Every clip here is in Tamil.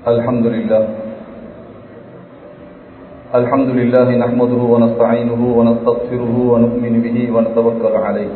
الحمد لله الحمد لله نحمده ونستعينه ونستغفره ونؤمن به ونتوكل عليه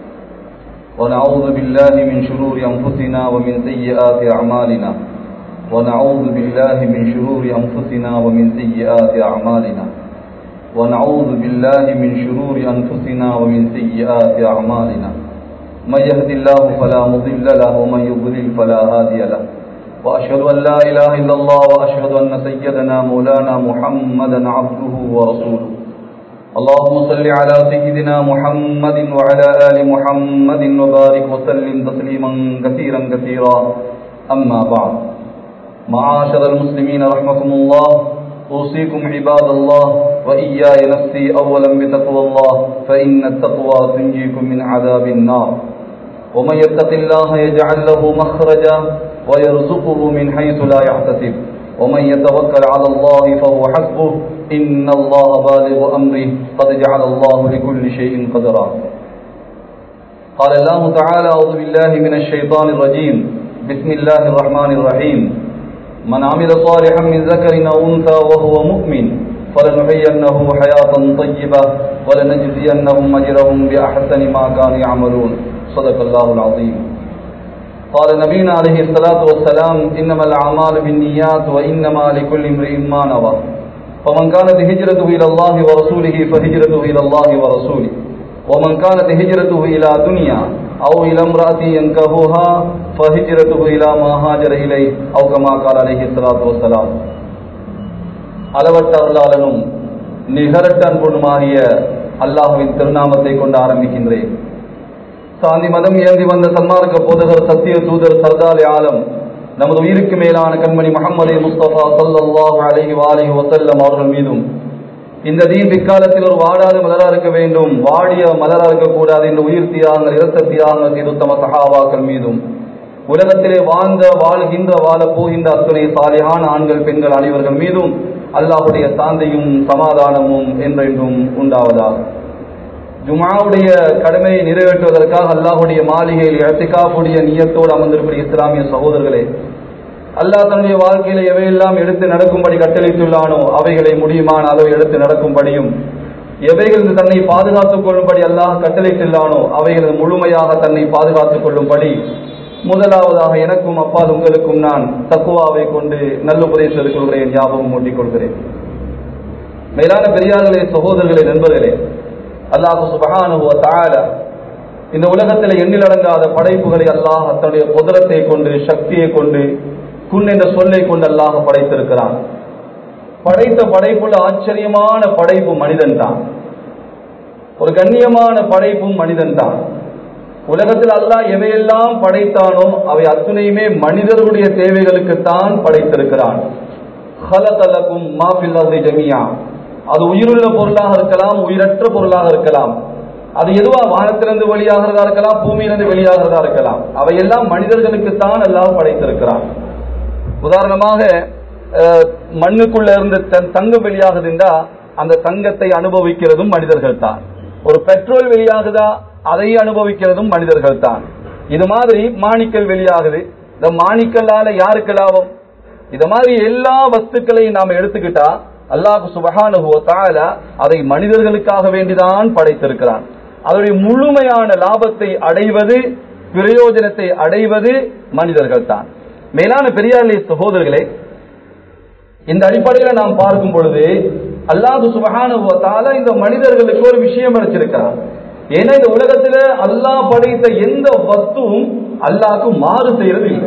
ونعوذ بالله من شرور أنفسنا ومن سيئات أعمالنا ونعوذ بالله من شرور أنفسنا ومن سيئات أعمالنا ونعوذ بالله من شرور أنفسنا ومن سيئات أعمالنا من يهد الله فلا مضل له ومن يضلل فلا هادي له وأشهد أن لا إله إلا الله وأشهد أن سيدنا مولانا محمدا عبده ورسوله اللهم صل على سيدنا محمد وعلى آل محمد وبارك وسلم تسليما كثيرا كثيرا أما بعد معاشر المسلمين رحمكم الله أوصيكم عباد الله وإياي نفسي أولا بتقوى الله فإن التقوى تنجيكم من عذاب النار ومن يتق الله يجعل له مخرجا ويرزقه من حيث لا يحتسب ومن يتوكل على الله فهو حسبه إن الله بالغ أمره قد جعل الله لكل شيء قدرا قال الله تعالى أعوذ بالله من الشيطان الرجيم بسم الله الرحمن الرحيم من عمل صالحا من ذكر أو أنثى وهو مؤمن فلنحيينه حياة طيبة ولنجزينهم أجرهم بأحسن ما كانوا يعملون صدق الله العظيم قال نبينا عليه الصلاة والسلام إنما الأعمال بالنيات وإنما لكل امرئ ما نوى فمن كانت هجرته إلى الله ورسوله فهجرته إلى الله ورسوله ومن كانت هجرته إلى دنيا أو إلى امرأة ينكهوها فهجرته إلى ما هاجر إليه أو كما قال عليه الصلاة والسلام அளவற்ற அருளாளனும் நிகரட்ட அன்புமாகிய அல்லாஹுவின் திருநாமத்தை கொண்டு ஆரம்பிக்கின்றேன் சாந்தி மதம் ஏந்தி வந்த சன்மார்க்க போதகர் சத்திய தூதர் சர்தாலி ஆலம் நமது உயிருக்கு மேலான கண்மணி முகமது முஸ்தபா சல்லாஹ் அலஹி வாலி வசல்லம் அவர்கள் மீதும் இந்த தீன் பிற்காலத்தில் ஒரு வாடாத மலரா இருக்க வேண்டும் வாடிய மலரா இருக்கக்கூடாது என்று உயிர் தியாகங்கள் இரத்த தியாகங்கள் செய்து தம சகாபாக்கள் மீதும் உலகத்திலே வாழ்ந்த வாழ்கின்ற வாழ போகின்ற அத்துணை சாலியான ஆண்கள் பெண்கள் அனைவர்கள் மீதும் அல்லாஹுடைய சாந்தையும் சமாதானமும் என்றென்றும் உண்டாவதாக ஜுமாவுடைய கடமையை நிறைவேற்றுவதற்காக அல்லாஹுடைய மாளிகையில் இடத்திக்காப்புடைய நியத்தோடு அமர்ந்திருக்கிற இஸ்லாமிய சகோதரர்களே அல்லாஹ் தன்னுடைய வாழ்க்கையில எவையெல்லாம் எடுத்து நடக்கும்படி கட்டளைத்துள்ளானோ அவைகளை முடியுமான அளவு எடுத்து நடக்கும்படியும் எவைகள் தன்னை பாதுகாத்துக் கொள்ளும்படி அல்லாஹ் கட்டளைத்துள்ளானோ அவைகள் முழுமையாக தன்னை பாதுகாத்துக் கொள்ளும்படி முதலாவதாக எனக்கும் அப்பால் உங்களுக்கும் நான் தக்குவாவை கொண்டு நல்ல உபதேசத்துக் கொள்கிறேன் ஞாபகம் ஊட்டிக் கொள்கிறேன் மேலான பெரியார்களே சகோதரர்களே நண்பர்களே அல்லாஹு சுபகானுவ தாழ இந்த உலகத்தில் எண்ணிலடங்காத படைப்புகளை அல்லாஹ் தன்னுடைய குதிரத்தை கொண்டு சக்தியை கொண்டு குன் என்ற சொல்லை கொண்டு அல்லாஹ் படைத்திருக்கிறான் படைத்த படைப்புள்ள ஆச்சரியமான படைப்பு மனிதன் தான் ஒரு கண்ணியமான படைப்பும் மனிதன் தான் உலகத்தில் அல்லாஹ் எவையெல்லாம் படைத்தானோ அவை அத்துணையுமே மனிதர்களுடைய தேவைகளுக்குத்தான் படைத்திருக்கிறான் ஹலதலக்கும் மாஃபில் ஜமியா அது உயிருள்ள பொருளாக இருக்கலாம் உயிரற்ற பொருளாக இருக்கலாம் அது எதுவா வானத்திலிருந்து வெளியாகிறதா இருக்கலாம் பூமியிலிருந்து வெளியாகிறதா இருக்கலாம் அவையெல்லாம் மனிதர்களுக்குத்தான் எல்லாம் படைத்திருக்கிறான் உதாரணமாக மண்ணுக்குள்ள இருந்து தங்கம் வெளியாகுதுண்டா அந்த தங்கத்தை அனுபவிக்கிறதும் மனிதர்கள் தான் ஒரு பெட்ரோல் வெளியாகுதா அதை அனுபவிக்கிறதும் மனிதர்கள் தான் இது மாதிரி மாணிக்கல் வெளியாகுது இந்த மாணிக்கல்லால யாருக்கு லாபம் இது மாதிரி எல்லா வஸ்துக்களையும் நாம எடுத்துக்கிட்டா அல்லாஹு சுபகானுகுவத்தால அதை மனிதர்களுக்காக வேண்டிதான் படைத்திருக்கிறான் அதனுடைய முழுமையான லாபத்தை அடைவது பிரயோஜனத்தை அடைவது மனிதர்கள் தான் மேலான பெரியார்களே சகோதரர்களே இந்த அடிப்படையில் நாம் பார்க்கும் பொழுது அல்லாஹு சுபகானுகுவத்தால இந்த மனிதர்களுக்கு ஒரு விஷயம் வச்சிருக்கிறான் ஏன்னா இந்த உலகத்துல அல்லாஹ் படைத்த எந்த வஸ்துவும் அல்லாஹ்க்கு மாறு செய்யறது இல்லை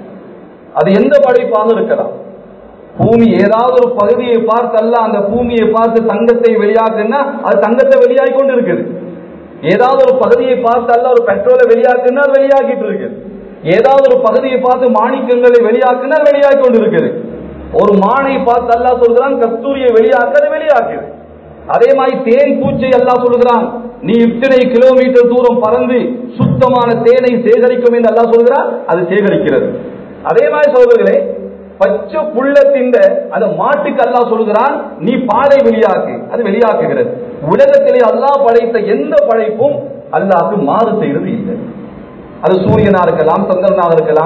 அது எந்த படைப்பாக இருக்கலாம் பூமி ஏதாவது ஒரு பகுதியை பார்த்து அல்ல அந்த பூமியை பார்த்து தங்கத்தை வெளியாக்குன்னா அது தங்கத்தை வெளியாகி கொண்டு இருக்குது ஏதாவது ஒரு பகுதியை பார்த்து அல்ல ஒரு பெட்ரோலை வெளியாக்குன்னா அது வெளியாகிட்டு இருக்குது ஏதாவது ஒரு பகுதியை பார்த்து மாணிக்கங்களை வெளியாக்குன்னா வெளியாகி கொண்டு இருக்குது ஒரு மானை பார்த்து அல்லா சொல்கிறான் கஸ்தூரியை வெளியாக்க அது வெளியாக்குது அதே மாதிரி தேன் பூச்சை எல்லாம் சொல்லுகிறான் நீ இத்தனை கிலோமீட்டர் தூரம் பறந்து சுத்தமான தேனை சேகரிக்கும் என்று எல்லாம் சொல்கிறான் அது சேகரிக்கிறது அதே மாதிரி சொல்வர்களே பச்சை புள்ளத்தின் அந்த மாட்டுக்கு அல்லாஹ் சொல்கிறான் நீ பாலை வெளியாக்கு அது வெளியாக்குகிறது உலகத்திலே அல்லாஹ் படைத்த எந்த படைப்பும் அல்லாஹ்க்கு மாறு செய்யறது இல்லை அது சூரியனா இருக்கலாம் சந்திரனாக இருக்கலாம்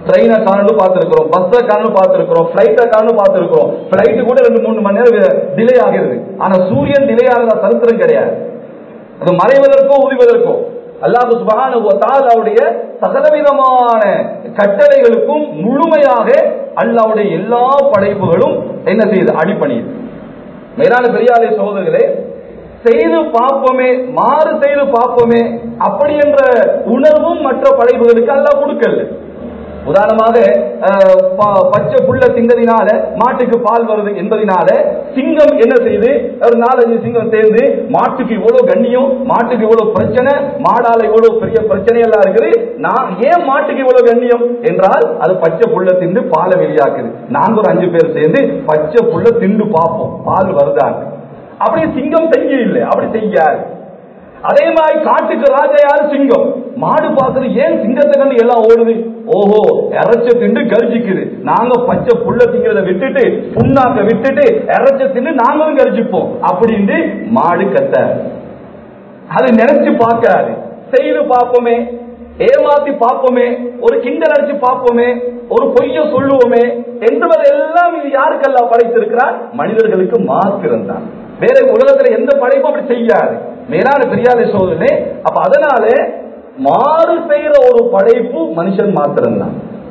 ட்ரெயினை காணு பார்த்திருக்கிறோம் பஸ்ஸை காணு பார்த்திருக்கிறோம் பிளைட்டை காணு பார்த்திருக்கிறோம் பிளைட் கூட ரெண்டு மூணு மணி நேரம் டிலே ஆகிறது ஆனா சூரியன் டிலே ஆகிறதா சரித்திரம் கிடையாது அது மறைவதற்கோ உரிவதற்கோ அல்லாஹ் சுபஹானஹு வ தஆலாவுடைய சகலவிதமான கட்டளைகளுக்கும் முழுமையாக அல்லாஹ்வுடைய எல்லா படைப்புகளும் என்ன செய்யுது அடிப்பணியுது மேலான பெரியாரை சகோதரர்களே செய்து பார்ப்போமே மாறு செய்து பார்ப்போமே அப்படி என்ற உணர்வும் மற்ற படைப்புகளுக்கு அல்லாஹ் கொடுக்கல உதாரணமாக அஹ், ப- பச்சை புல்ல திங்கதினால மாட்டுக்கு பால் வருது என்பதனால சிங்கம் என்ன செய்து ஒரு நாலஞ்சு சிங்கம் சேர்ந்து மாட்டுக்கு இவ்வளவு கண்ணியம் மாட்டுக்கு இவ்வளவு பிரச்சனை மாடால இவ்வளவு பெரிய பிரச்சனை எல்லாம் இருக்குது நான் ஏன் மாட்டுக்கு இவ்வளவு கண்ணியம் என்றால் அது பச்சை புல்ல திண்டு பாலை வெளியாக்குது நாங்க ஒரு அஞ்சு பேர் சேர்ந்து பச்சை புல்ல திண்டு பார்ப்போம் பால் வருதான்னு அப்படி சிங்கம் செய்ய இல்லை அப்படி செய்யாது அதே மாதிரி காட்டுக்கு ராஜா யாரு சிங்கம் மாடு பார்க்கறது ஏன் சிங்கத்தை கண்டு எல்லாம் ஓடுது ஓஹோ இறைச்ச திண்டு கரிச்சிக்குது நாங்க பச்சை புல்ல திங்கிறத விட்டுட்டு புண்ணாக்க விட்டுட்டு இறைச்ச திண்டு நாங்களும் கரிச்சிப்போம் அப்படின்னு மாடு கத்த அது நினைச்சு பார்க்காது செய்து பார்ப்போமே ஏமாத்தி பார்ப்போமே ஒரு கிண்டல் அடிச்சு பார்ப்போமே ஒரு பொய்ய சொல்லுவோமே என்பதெல்லாம் இது யாருக்கெல்லாம் படைத்திருக்கிறார் மனிதர்களுக்கு மாத்திரம் தான் வேற உலகத்துல எந்த படைப்பும் அப்படி செய்யாது மேலான பெரியாதை சோதனை அப்ப அதனால மாறு செய்யற ஒரு படைப்பு மனுஷன் மாத்திரம்தான்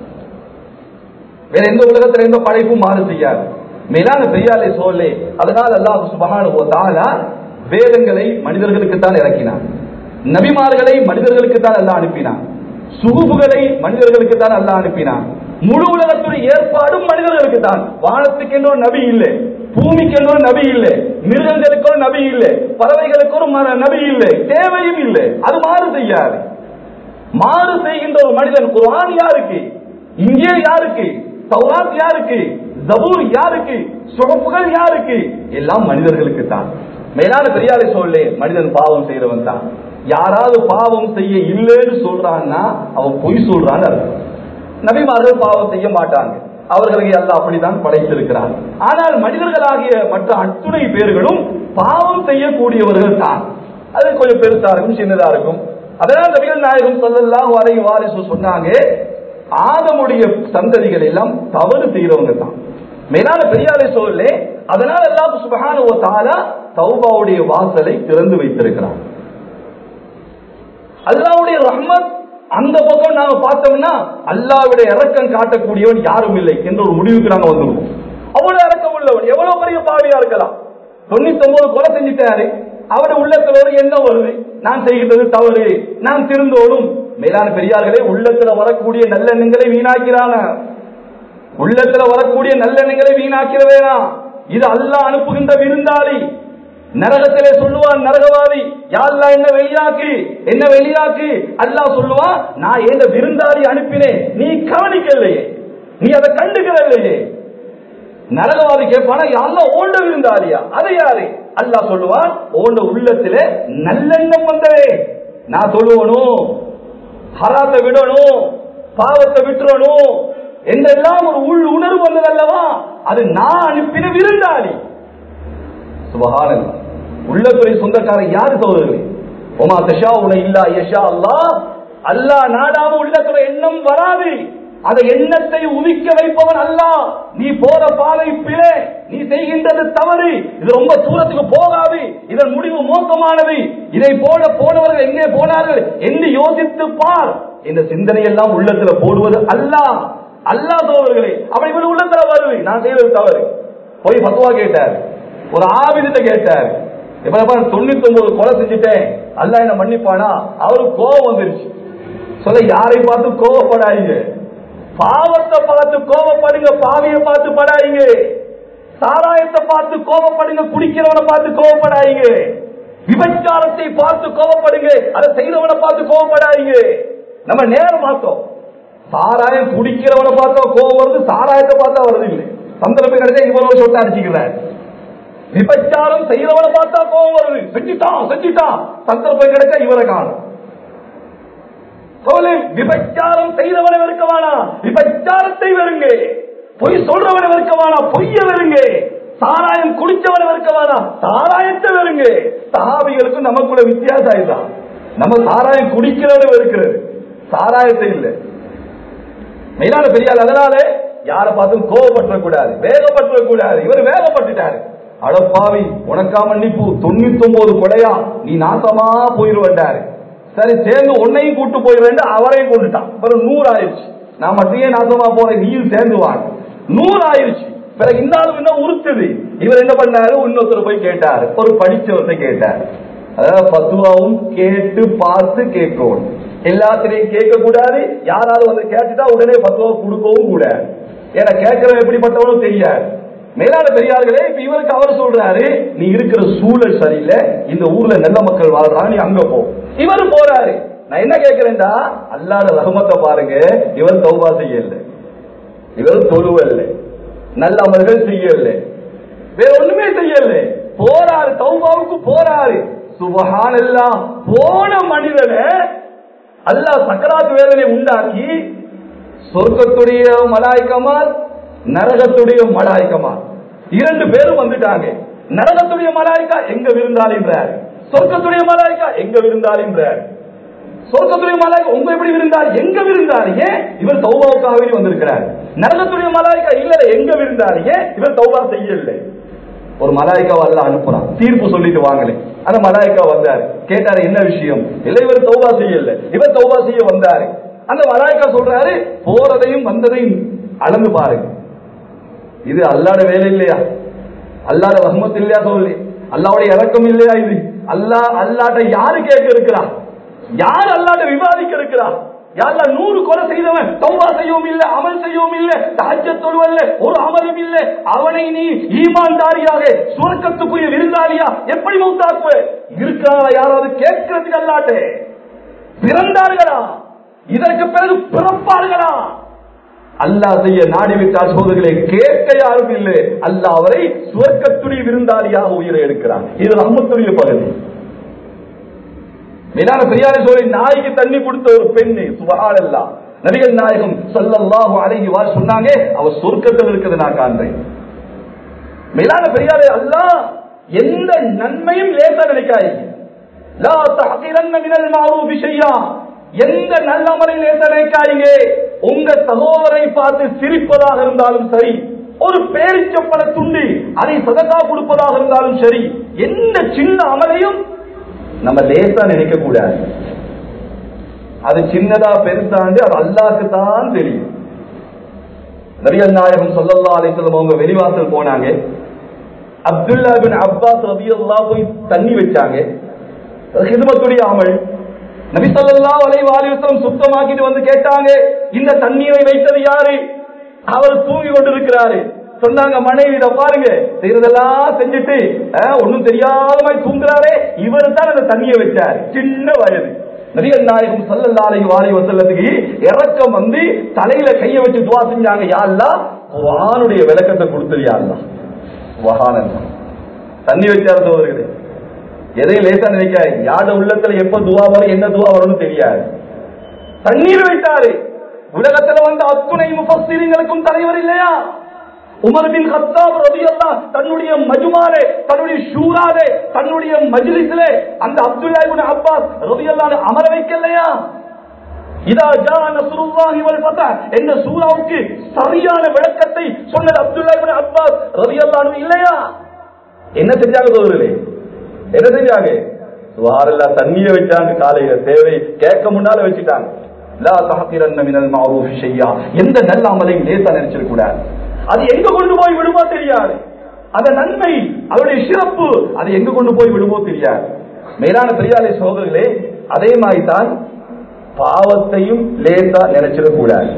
வேற எந்த உலகத்துல எந்த படைப்பும் மாறு செய்யாது மேலான பெரியாரை சோழே அதனால் அல்லாஹ் சுபஹானஹு வ தஆலா வேதங்களை மனிதர்களுக்கு தான் இறக்கினான் நபிமார்களை மனிதர்களுக்கு தான் அல்லாஹ் அனுப்பினான் சுகுபுகளை மனிதர்களுக்கு தான் அல்லாஹ் அனுப்பினான் முழு உலகத்துடைய ஏற்பாடும் மனிதர்களுக்கு தான் வானத்துக்கு என்று ஒரு நபி இல்லை பூமிக்கு என்று ஒரு நபி இல்லை மிருகங்களுக்கு ஒரு நபி இல்லை பறவைகளுக்கு ஒரு ம- நபி இல்லை தேவையும் இல்லை அது மாறு செய்யாது மாறு செய்கின்ற ஒரு மனிதன் குர்ஆன் யாருக்கு இங்கே யாருக்கு தௌராத் யாருக்கு ஜபூர் யாருக்கு சுகப்புகள் யாருக்கு எல்லாம் மனிதர்களுக்கு தான் மேலான பெரியாரை சொல்லே மனிதன் பாவம் செய்யறவன் தான் யாராவது பாவம் செய்ய இல்லைன்னு சொல்றான்னா அவன் பொய் சொல்றான்னு அர்த்தம் நபிமார்கள் பாவம் செய்ய மாட்டாங்க அவர்களை அல்லாஹ் அப்படித்தான் படைத்திருக்கிறார் ஆனால் மனிதர்களாகிய மற்ற அத்துணை பேர்களும் பாவம் செய்யக்கூடியவர்கள் தான் அது கொஞ்சம் பெருசா இருக்கும் சின்னதா இருக்கும் அதனால் நபிகள் நாயகம் சொல்லலாம் வரை வாரிசு சொன்னாங்க ஆதமுடைய சந்ததிகள் எல்லாம் தவறு செய்யறவங்க தான் மேலான பெரியாரை சொல்லலே அதனால் எல்லாம் சுபகான தாலா தௌபாவுடைய வாசலை திறந்து வைத்திருக்கிறார் அல்லாவுடைய ரஹ்மத் அந்த பக்கம் நாம பார்த்தோம்னா அல்லாவுடைய இறக்கம் காட்டக்கூடியவன் யாரும் இல்லை என்ற ஒரு முடிவுக்கு நாங்க வந்துருவோம் அவ்வளவு இறக்கம் உள்ளவன் எவ்வளவு பெரிய பாவியா இருக்கலாம் தொண்ணூத்தி ஒன்பது கொலை செஞ்சுட்டாரு அவருடைய உள்ளத்துல ஒரு எண்ணம் வருது நான் செய்கின்றது தவறு நான் திருந்தோடும் மேலான பெரியார்களே உள்ளத்துல வரக்கூடிய நல்லெண்ணங்களை வீணாக்கிறான உள்ளத்துல வரக்கூடிய நல்லெண்ணங்களை வீணாக்கிற வேணாம் இது அல்லாஹ் அனுப்புகின்ற விருந்தாளி நரகத்திலே சொல்லுவான் நரகவாதி யாழ்லா என்ன வெளியாக்கு என்ன வெளியாக்கு அல்லாஹ் சொல்லுவான் நான் எந்த விருந்தாளி அனுப்பினேன் நீ கவனிக்கலையே நீ அதை கண்டுக்கிறல்லையே நரகவாதி கேட்பானா யாழ்லா ஓண்ட விருந்தாளியா அதை யாரு அல்லாஹ் சொல்லுவான் ஓண்ட உள்ளத்திலே நல்லெண்ணம் வந்தவே நான் சொல்லுவனும் ஹராத்தை விடணும் பாவத்தை விட்டுறணும் என்றெல்லாம் ஒரு உள் உணர்வு வந்தது அல்லவா அது நான் அனுப்பின விருந்தாளி சுபஹானல் உள்ளத்துறை சொந்தக்காரன் யாரு சகோதரர்களே ஒமா தஷா உன இல்லா யஷா அல்லாஹ் அல்லாஹ் நாடாம உள்ளத்துல எண்ணம் வராது அந்த எண்ணத்தை உதிக்க வைப்பவன் அல்லாஹ் நீ போற பாதை பிழை நீ செய்கின்றது தவறு இது ரொம்ப தூரத்துக்கு போகாது இதன் முடிவு மோசமானது இதை போல போனவர்கள் எங்கே போனார்கள் என்று யோசித்து பார் இந்த சிந்தனை எல்லாம் உள்ளத்துல போடுவது அல்லாஹ் அல்லாஹ் சோழர்களே அப்படி இவன் உள்ளத்துல வருது நான் செய்வது தவறு போய் பத்துவா கேட்டார் ஒரு ஆவிதிட்ட கேட்டார் இப்ப தொண்ணூத்தி ஒன்பது கொலை செஞ்சுட்டேன் அல்லாஹ் என்ன மன்னிப்பானா அவருக்கு கோபம் வந்துருச்சு சொல்ல யாரை பார்த்து கோவப்படாதீங்க பாவத்தை பார்த்து கோவப்படுங்க பாவியை பார்த்து படாதீங்க சாராயத்தை பார்த்து கோவப்படுங்க குடிக்கிறவனை பார்த்து கோவப்படாதீங்க விபச்சாரத்தை பார்த்து கோவப்படுங்க அதை செய்தவனை பார்த்து கோவப்படாதீங்க நம்ம நேரம் பார்த்தோம் சாராயம் குடிக்கிறவனை பார்த்தா கோவம் வருது சாராயத்தை பார்த்தா வருது இல்லை சந்தர்ப்பம் கிடைச்சா இவரோட சொட்டா அடிச்சுக்கிறார் விபச்சாரம் செய்யறவனை பார்த்தா கோவம் வருது செஞ்சுட்டான் செஞ்சுட்டான் சந்தர்ப்பம் கிடைச்சா இவரை காணும் சோழே விபச்சாரம் செய்தவனை வெறுக்க வேணாம் விபச்சாரத்தை வெறுங்க பொய் சொல்றவனை வெறுக்க வேணாம் பொய்ய வெறுங்க சாராயம் குடிச்சவனை வெறுக்க வேணாம் சாராயத்தை வெறுங்க சஹாபிகளுக்கும் நமக்குள்ள வித்தியாசம் இதுதான் நம்ம சாராயம் குடிக்கிறவனை வெறுக்கிறது சாராயத்தை இல்லை மேலான பெரியார் அதனால யாரை பார்த்தும் கோவப்பட்டுற கூடாது வேகப்பட்டுற கூடாது இவர் வேகப்பட்டுட்டாரு அடப்பாவி உனக்கா மன்னிப்பு தொண்ணூத்தி ஒன்பது கொடையா நீ நாசமா போயிருவண்டாரு சரி சேர்ந்து உன்னையும் கூட்டு போயிருவேன் அவரையும் கொண்டுட்டான் பிறகு நூறு ஆயிடுச்சு நான் மட்டும் ஏன் நாசமா போறேன் நீயும் சேர்ந்து வாங்க நூறு ஆயிடுச்சு பிறகு இந்த ஆளு இன்னும் உறுத்துது இவர் என்ன பண்ணாரு இன்னொருத்தர் போய் கேட்டாரு ஒரு படிச்சவர்கிட்ட கேட்டார் அதாவது பத்துவாவும் கேட்டு பார்த்து கேட்கணும் எல்லாத்திலையும் கேட்க கூடாது யாராவது வந்து கேட்டுட்டா உடனே பத்துவா கொடுக்கவும் கூடாது ஏன்னா கேட்கிறவன் எப்படிப்பட்டவனும் தெரியாது மேலான பெரியார்களே இப்ப இவருக்கு அவர் சொல்றாரு நீ இருக்கிற சூழல் சரியில்லை இந்த ஊர்ல நல்ல மக்கள் வாழ்றாங்க நீ அங்க போ இவர் போறாரு நான் என்ன கேட்கிறேன்டா அல்லாத ரஹமத்தை பாருங்க இவர் தௌபா செய்யல இவர் தொழுவல்ல நல்ல அமல்கள் செய்யல வேற ஒண்ணுமே செய்யல போறாரு தௌபாவுக்கு போறாரு சுபஹானல்லாஹ் போன மனிதனை அல்லாஹ் சக்கராத் வேதனை உண்டாக்கி சொர்க்கத்துடைய மலாய்க்கமால் நரகத்துடைய மலாய்க்கமால் இரண்டு பேரும் வந்துட்டாங்க நரகத்துடைய மலாய்க்கா எங்க விருந்தாளின்றார் சொர்க்கத்துடைய மலாய்க்கா எங்க விருந்தாளின்றார் சொர்க்கத்துடைய மலாய்க்கா உங்க எப்படி விருந்தார் எங்க விருந்தார் ஏன் இவர் தௌபாவுக்காக வேண்டி வந்திருக்கிறார் நரகத்துடைய மலாய்க்கா இல்ல எங்க விருந்தார் ஏன் இவர் தௌபா செய்யல ஒரு மலாய்க்காவை அல்ல அனுப்புறான் தீர்ப்பு சொல்லிட்டு வாங்கலே அந்த மலாய்க்கா வந்தார் கேட்டாரு என்ன விஷயம் இல்ல இவர் தௌபா செய்யல இவர் தௌபா செய்ய வந்தாரு அந்த மலாய்க்கா சொல்றாரு போறதையும் வந்ததையும் அளந்து பாருங்க இது அல்லாட வேலை இல்லையா அல்லாட ரஹ்மத் இல்லையா சொல்லி அல்லாவுடைய இறக்கம் இல்லையா இது அல்லா அல்லாட்ட யாரு கேட்க இருக்கிறா யார் அல்லாட்ட விவாதிக்க இருக்கிறா யாருல நூறு கொலை செய்தவன் தௌபா செய்யவும் இல்ல அமல் செய்யவும் இல்ல தாஜ்ய தொழுவல்ல ஒரு அமலும் இல்ல அவனை நீ ஈமான்தாரியாக சுரக்கத்துக்குரிய விருந்தாளியா எப்படி மௌத்தாக்குவ இருக்கிறாரா யாராவது கேட்கறதுக்கு அல்லாட்டே பிறந்தார்களா இதற்கு பிறகு பிறப்பார்களா அல்லாஹ் செய்ய நாடிவிட்டால் சோதர்களை கேட்க யாரும் இல்லை அல்லாஹ் அவரை சுவர்க்கத்துடைய விருந்தாளியாக உயிரை எடுக்கிறார் இது ரஹ்மத்துடைய பகுதி மேலான பெரியாரை சொல்லி நாய்க்கு தண்ணி கொடுத்த ஒரு பெண்ணு சுபகால் எல்லாம் நபிகள் நாயகம் சொல்லல்லாஹு அழகி வா சொன்னாங்க அவர் சொர்க்கத்தில் இருக்கிறது நான் காண்றேன் மேலான பெரியாரை அல்லாஹ் எந்த நன்மையும் லேசா நினைக்காதீங்க லா தஹகிரன்ன மினல் மாரூஃபி ஷையா எந்த நல்ல முறையில் லேசா நினைக்காதீங்க உங்க சகோதரை பார்த்து சிரிப்பதாக இருந்தாலும் சரி ஒரு பேரிச்சப்பட துண்டி அதை சதக்கா கொடுப்பதாக இருந்தாலும் சரி எந்த சின்ன அமலையும் நம்ம லேசா நினைக்க கூடாது அது சின்னதா பெருசாண்டு அது அல்லாக்கு தான் தெரியும் நபிகள் நாயகம் சொல்லல்லா அலிஸ்லம் அவங்க வெளிவாசல் போனாங்க அப்துல்லா பின் அப்பாஸ் ரபியல்லா போய் தண்ணி வச்சாங்க ஹிதமத்துடைய அமல் நபி ஸல்லல்லாஹு அலைஹி வஸல்லம் சுத்தமாக்கிட்டு வந்து கேட்டாங்க இந்த தண்ணீரை வைத்தது யாரு அவர் தூங்கி கொண்டிருக்கிறாரு சொன்னாங்க மனைவி இத பாருங்க செய்யறதெல்லாம் செஞ்சுட்டு ஒன்னும் தெரியாத மாதிரி தூங்குறாரே இவர் தான் அந்த தண்ணியை வச்சார் சின்ன வயது நபிகள் நாயகம் ஸல்லல்லாஹு அலைஹி வாலி வஸல்லத்துக்கு இறக்கம் வந்து தலையில கைய வச்சு துவா செஞ்சாங்க யா அல்லாஹ் குர்ஆனுடைய விளக்கத்தை கொடுத்தது யா அல்லாஹ் சுப்ஹானல்லாஹ் தண்ணி வச்சார் சோதரர்களே எதையும் லேசா நினைக்காது யாட உள்ளத்துல எப்ப துவா வரும் என்ன துவா வரும்னு தெரியாது தண்ணீர் வைத்தாரு உலகத்துல வந்த அத்துணை முஃபஸ்ஸிரீங்களுக்கும் தலைவர் இல்லையா உமர் பின் கத்தாப் ரலியல்லாஹ் தன்னுடைய மஜ்மாலே தன்னுடைய ஷூராலே தன்னுடைய மஜ்லிஸிலே அந்த அப்துல்லா இப்னு அப்பாஸ் ரலியல்லாஹு அமர வைக்கலையா இதா ஜா நஸ்ருல்லாஹி வல் ஃபதஹ் என்ற சூராவுக்கு சரியான விளக்கத்தை சொன்னது அப்துல்லா இப்னு அப்பாஸ் ரலியல்லாஹு இல்லையா என்ன செஞ்சாங்க சோதரர்களே என்ன செஞ்சாங்க சுவாரெல்லாம் தண்ணிய வச்சாங்க காலையில தேவை கேட்க முன்னால வச்சுட்டாங்க லா தஹகிரன்ன மினல் மஅரூஃப் ஷையா எந்த நல்ல அமலையும் லேசா நினைச்சிட கூடாது அது எங்க கொண்டு போய் விடுமோ தெரியாது அந்த நன்மை அதனுடைய சிறப்பு அது எங்க கொண்டு போய் விடுமோ தெரியாது மேலான பெரியாரை சோதர்களே அதே மாதிரி தான் பாவத்தையும் லேசா நினைச்சிடக் கூடாது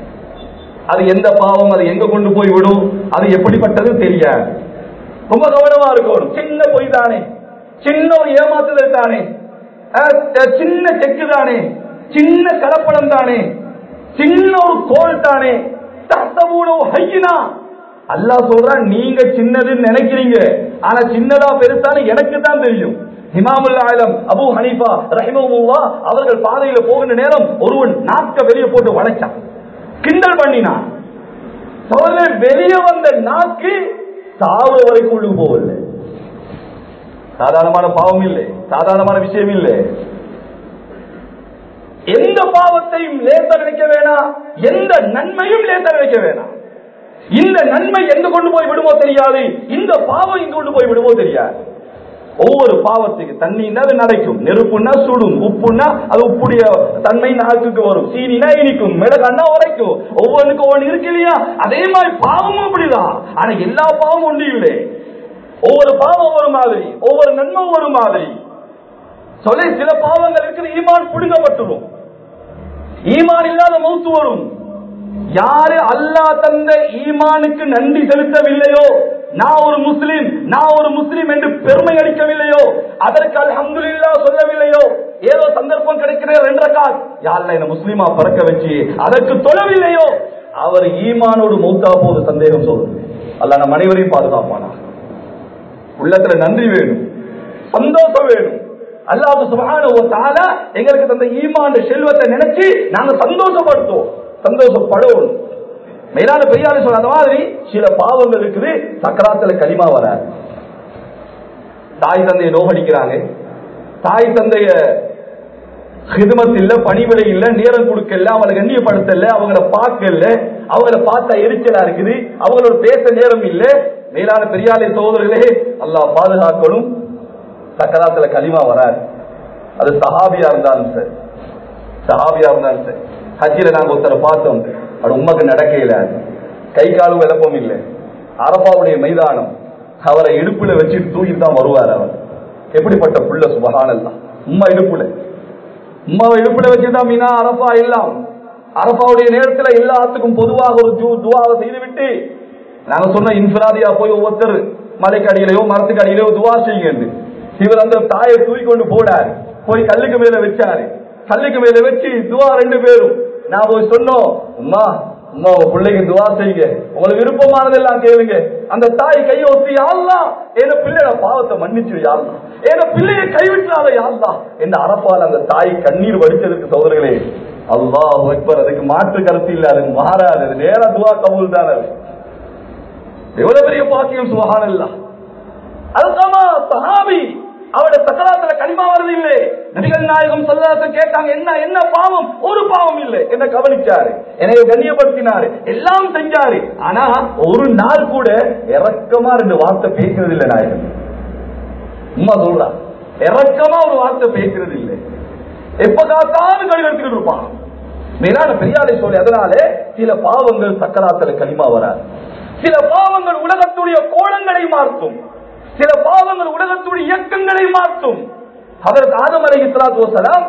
அது எந்த பாவம் அது எங்க கொண்டு போய் விடும் அது எப்படிப்பட்டது தெரியாது ரொம்ப கவனமா இருக்கணும் சின்ன பொய் தானே சின்ன ஒரு ஏமாத்துதல் தானே அஹ், சின்ன செக்கு தானே சின்ன கலப்படம் தானே சின்ன ஒரு கோல் தானே தத்தபூன ஹையினா அல்லாஹ் சொல்றான் நீங்க சின்னதுன்னு நினைக்கிறீங்க ஆனா சின்னதா பெருசான்னு எனக்கு தான் தெரியும் இமாமுல் ஆலம் அபு ஹனீஃபா ரஹிமஹுல்லா அவர்கள் பாதையில போகின்ற நேரம் ஒருவன் நாக்க வெளியே போட்டு வளைச்சான் கிண்டல் பண்ணினான் சோதனை வெளியே வந்த நாக்கு சாவு வரைக்கும் உள்ளுக்கு போகவில்லை சாதாரணமான பாவம் இல்லை சாதாரணமான விஷயம் இல்லை எந்த பாவத்தையும் லேச நினைக்க வேணாம் எந்த நன்மையும் லேச நினைக்க வேணாம் இந்த நன்மை எங்க கொண்டு போய் விடுமோ தெரியாது இந்த பாவம் இங்க கொண்டு போய் விடுமோ தெரியாது ஒவ்வொரு பாவத்துக்கு தண்ணின்னா அது நடக்கும் நெருப்புன்னா சுடும் உப்புன்னா அது உப்புடைய தன்மை நாக்குக்கு வரும் சீனினா இனிக்கும் மிளகான்னா உரைக்கும் ஒவ்வொன்றுக்கும் ஒவ்வொன்று இருக்கு இல்லையா அதே மாதிரி பாவமும் அப்படிதான் ஆனா எல்லா பாவமும் ஒன்று இல்லை ஒவ்வொரு பாவம் ஒரு மாதிரி ஒவ்வொரு நன்மை ஒரு மாதிரி சொல்ல சில பாவங்கள் இருக்குது ஈமான் புடுங்கப்பட்டுரும் ஈமான் இல்லாத மௌத்து வரும் யாரு அல்லாஹ் தந்த ஈமானுக்கு நன்றி செலுத்தவில்லையோ நான் ஒரு முஸ்லிம் நான் ஒரு முஸ்லிம் என்று பெருமை அளிக்கவில்லையோ அதற்கு அல்ஹம்துலில்லா சொல்லவில்லையோ ஏதோ சந்தர்ப்பம் கிடைக்கிற ரெண்டரை கால் யாருல என்ன முஸ்லிமா பறக்க வச்சு அதற்கு தொழவில்லையோ அவர் ஈமானோடு மௌத்தா போது சந்தேகம் சொல்லுது அல்ல நம்ம அனைவரையும் பாதுகாப்பானா உள்ளத்துல நன்றி வேணும் சந்தோஷம் வேணும் அல்லாஹ் சுபஹானஹு வ தஆலா எங்களுக்கு தந்த ஈமான் செல்வத்தை நினைச்சு நாங்க சந்தோஷப்படுத்துவோம் சந்தோஷப்படுவோம் மேலான பெரியாரு சொன்ன அந்த மாதிரி சில பாவங்கள் இருக்குது சக்கராத்துல களிமா வராது தாய் தந்தையை நோகடிக்கிறாங்க தாய் தந்தைய ஹிதமத் இல்ல பணிவிடை இல்ல நேரம் கொடுக்கல அவங்களை கண்ணியப்படுத்தல அவங்கள பார்க்கல அவங்கள பார்த்தா எரிச்சலா இருக்குது அவங்களோட பேச நேரம் இல்ல மேலான பெரியாலை சகோதரர்களே அல்லாஹ் பாதுகாக்கணும் சக்கராத்துல களிமா வராது அது சஹாபியா இருந்தாலும் சரி சஹாபியா இருந்தாலும் சரி ஹஜ்ஜில நாங்க ஒருத்தரை பார்த்தோம் அது உண்மைக்கு நடக்கையில கை காலும் விளப்பம் இல்லை அரபாவுடைய மைதானம் அவரை இடுப்புல வச்சுட்டு தூக்கிட்டு தான் வருவார் அவர் எப்படிப்பட்ட புள்ள சுபகானல்லாம் உம்மா இடுப்புல உம்மாவை இடுப்புல வச்சுதான் மீனா அரபா எல்லாம் அரபாவுடைய நேரத்துல எல்லாத்துக்கும் பொதுவாக ஒரு ஜூ துவாவை செய்துவிட்டு நாங்க சொன்ன இன்ஃபிராதியா போய் ஒவ்வொருத்தர் மலைக்கு அடியிலையோ மரத்துக்கு அடியிலையோ துவா செய்யுங்க இவர் அந்த தாயை தூக்கி கொண்டு போனாரு போய் கல்லுக்கு மேல வச்சாரு கல்லுக்கு மேல வச்சு துவா ரெண்டு பேரும் நான் போய் சொன்னோம் உம்மா உம்மா உங்க பிள்ளைக்கு துவா செய்யுங்க உங்களுக்கு விருப்பமானதெல்லாம் கேளுங்க அந்த தாய் கையை ஒத்தி யாழ்லாம் என பிள்ளையோட பாவத்தை மன்னிச்சு யாழ்லாம் என பிள்ளையை கைவிட்டாத யாழ்லாம் என்ன அரப்பால் அந்த தாய் கண்ணீர் வடிச்சதுக்கு சோதர்களே அல்லாஹ் அக்பர் அதுக்கு மாற்று கருத்து இல்ல அது மாறாது அது நேரா துவா கபூல் தான் அது எவ்வளவு பெரிய பாக்கியம் சுபஹான் அல்லா அதுக்காமா சஹாபி அவருடைய சக்கராத்துல கனிமா வருது இல்லை நபிகள் நாயகம் சொல்லத்தை கேட்டாங்க என்ன என்ன பாவம் ஒரு பாவம் இல்லை என்ன கவனிச்சாரு என்னைய கண்ணியப்படுத்தினாரு எல்லாம் செஞ்சாரு ஆனா ஒரு நாள் கூட இறக்கமா ரெண்டு வார்த்தை பேசுறது இல்லை நாயகம் உண்மை சொல்றா இறக்கமா ஒரு வார்த்தை பேசுறது இல்லை எப்ப காத்தாலும் கழிவு எடுத்துக்கிட்டு இருப்பான் மேலான பெரியாரை சொல்லி அதனால சில பாவங்கள் சக்கராத்துல கனிமா வராது சில பாவங்கள் உலகத்துடைய கோணங்களை மாற்றும் சில பாவங்கள் உலகத்துடைய இயக்கங்களை மாற்றும் அதற்கு ஆதம் அலை இஸ்லாத்து வசலாம்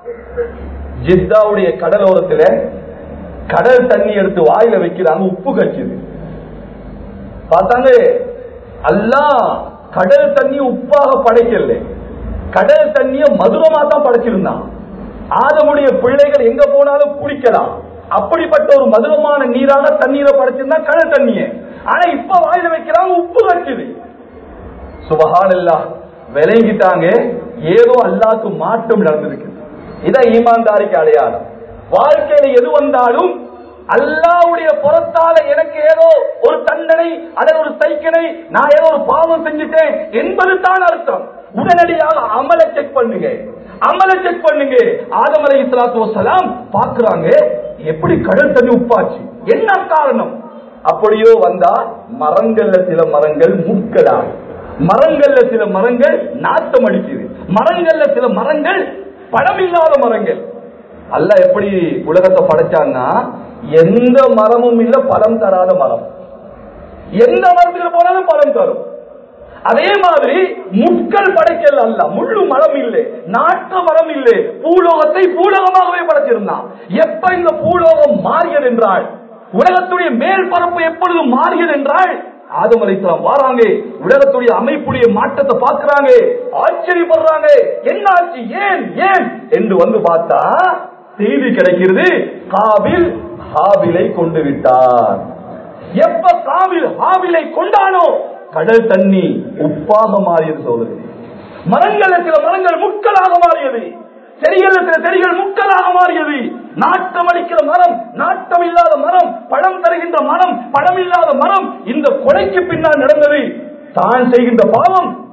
ஜித்தாவுடைய கடலோரத்துல கடல் தண்ணி எடுத்து வாயில வைக்கிறாங்க உப்பு கட்சிது பார்த்தாங்க அல்லா கடல் தண்ணி உப்பாக படைக்கல கடல் தண்ணிய மதுரமா தான் படைச்சிருந்தான் ஆதமுடைய பிள்ளைகள் எங்க போனாலும் குடிக்கலாம் அப்படிப்பட்ட ஒரு மதுரமான நீராக தண்ணீரை படைச்சிருந்தா கடல் தண்ணிய ஆனா இப்ப வாயில வைக்கிறாங்க உப்பு கட்சிது சுபஹான் அல்லா விளங்கிட்டாங்க ஏதோ அல்லாக்கு மாற்றம் நடந்திருக்கு இதான் ஈமான்தாரிக்கு அடையாளம் வாழ்க்கையில எது வந்தாலும் அல்லாவுடைய புறத்தால எனக்கு ஏதோ ஒரு தண்டனை அல்லது ஒரு சைக்கிளை நான் ஏதோ ஒரு பாவம் செஞ்சுட்டேன் என்பது தான் அர்த்தம் உடனடியாக அமலை செக் பண்ணுங்க அமலை செக் பண்ணுங்க ஆதமலை இஸ்லாத்து வசலாம் பாக்குறாங்க எப்படி கடல் தண்ணி உப்பாச்சு என்ன காரணம் அப்படியோ வந்தா மரங்கள்ல சில மரங்கள் முட்களா மரங்கள்ல சில மரங்கள் நாட்டம் அடிக்குது மரங்கள்ல சில மரங்கள் பழம் இல்லாத மரங்கள் அல்ல எப்படி உலகத்தை படைச்சான்னா எந்த மரமும் இல்ல பழம் தராத மரம் எந்த மரத்துக்கு போனாலும் பழம் தரும் அதே மாதிரி முட்கள் படைக்கல் அல்ல முள்ளு மரம் இல்லை நாட்டு மரம் இல்லை பூலோகத்தை பூலோகமாகவே படைச்சிருந்தான் எப்ப இந்த பூலோகம் மாறியது என்றால் உலகத்துடைய மேல் பரப்பு எப்பொழுது மாறியது என்றால் ஆதம் அலைத்தலாம் வாராங்க உலகத்துடைய அமைப்புடைய மாற்றத்தை பார்க்கிறாங்க ஆச்சரியப்படுறாங்க என்ன ஆச்சு ஏன் ஏன் என்று வந்து பார்த்தா செய்தி கிடைக்கிறது காபில் ஹாபிலை கொண்டு விட்டார் எப்ப காபில் ஹாபிலை கொண்டானோ கடல் தண்ணி உப்பாக மாறியது சோதரி மரங்கள் சில மரங்கள் முட்களாக மாறியது செடிகள் சில செடிகள் முட்களாக மாறியது நாட்டம் அளிக்கிற மரம் நாட்டம் இல்லாத மரம் பழம் தருகின்ற மரம் பழம் இல்லாத மரம் இந்த கொலைக்கு பின்னால் நடந்தது தான் செய்கின்ற பாவம்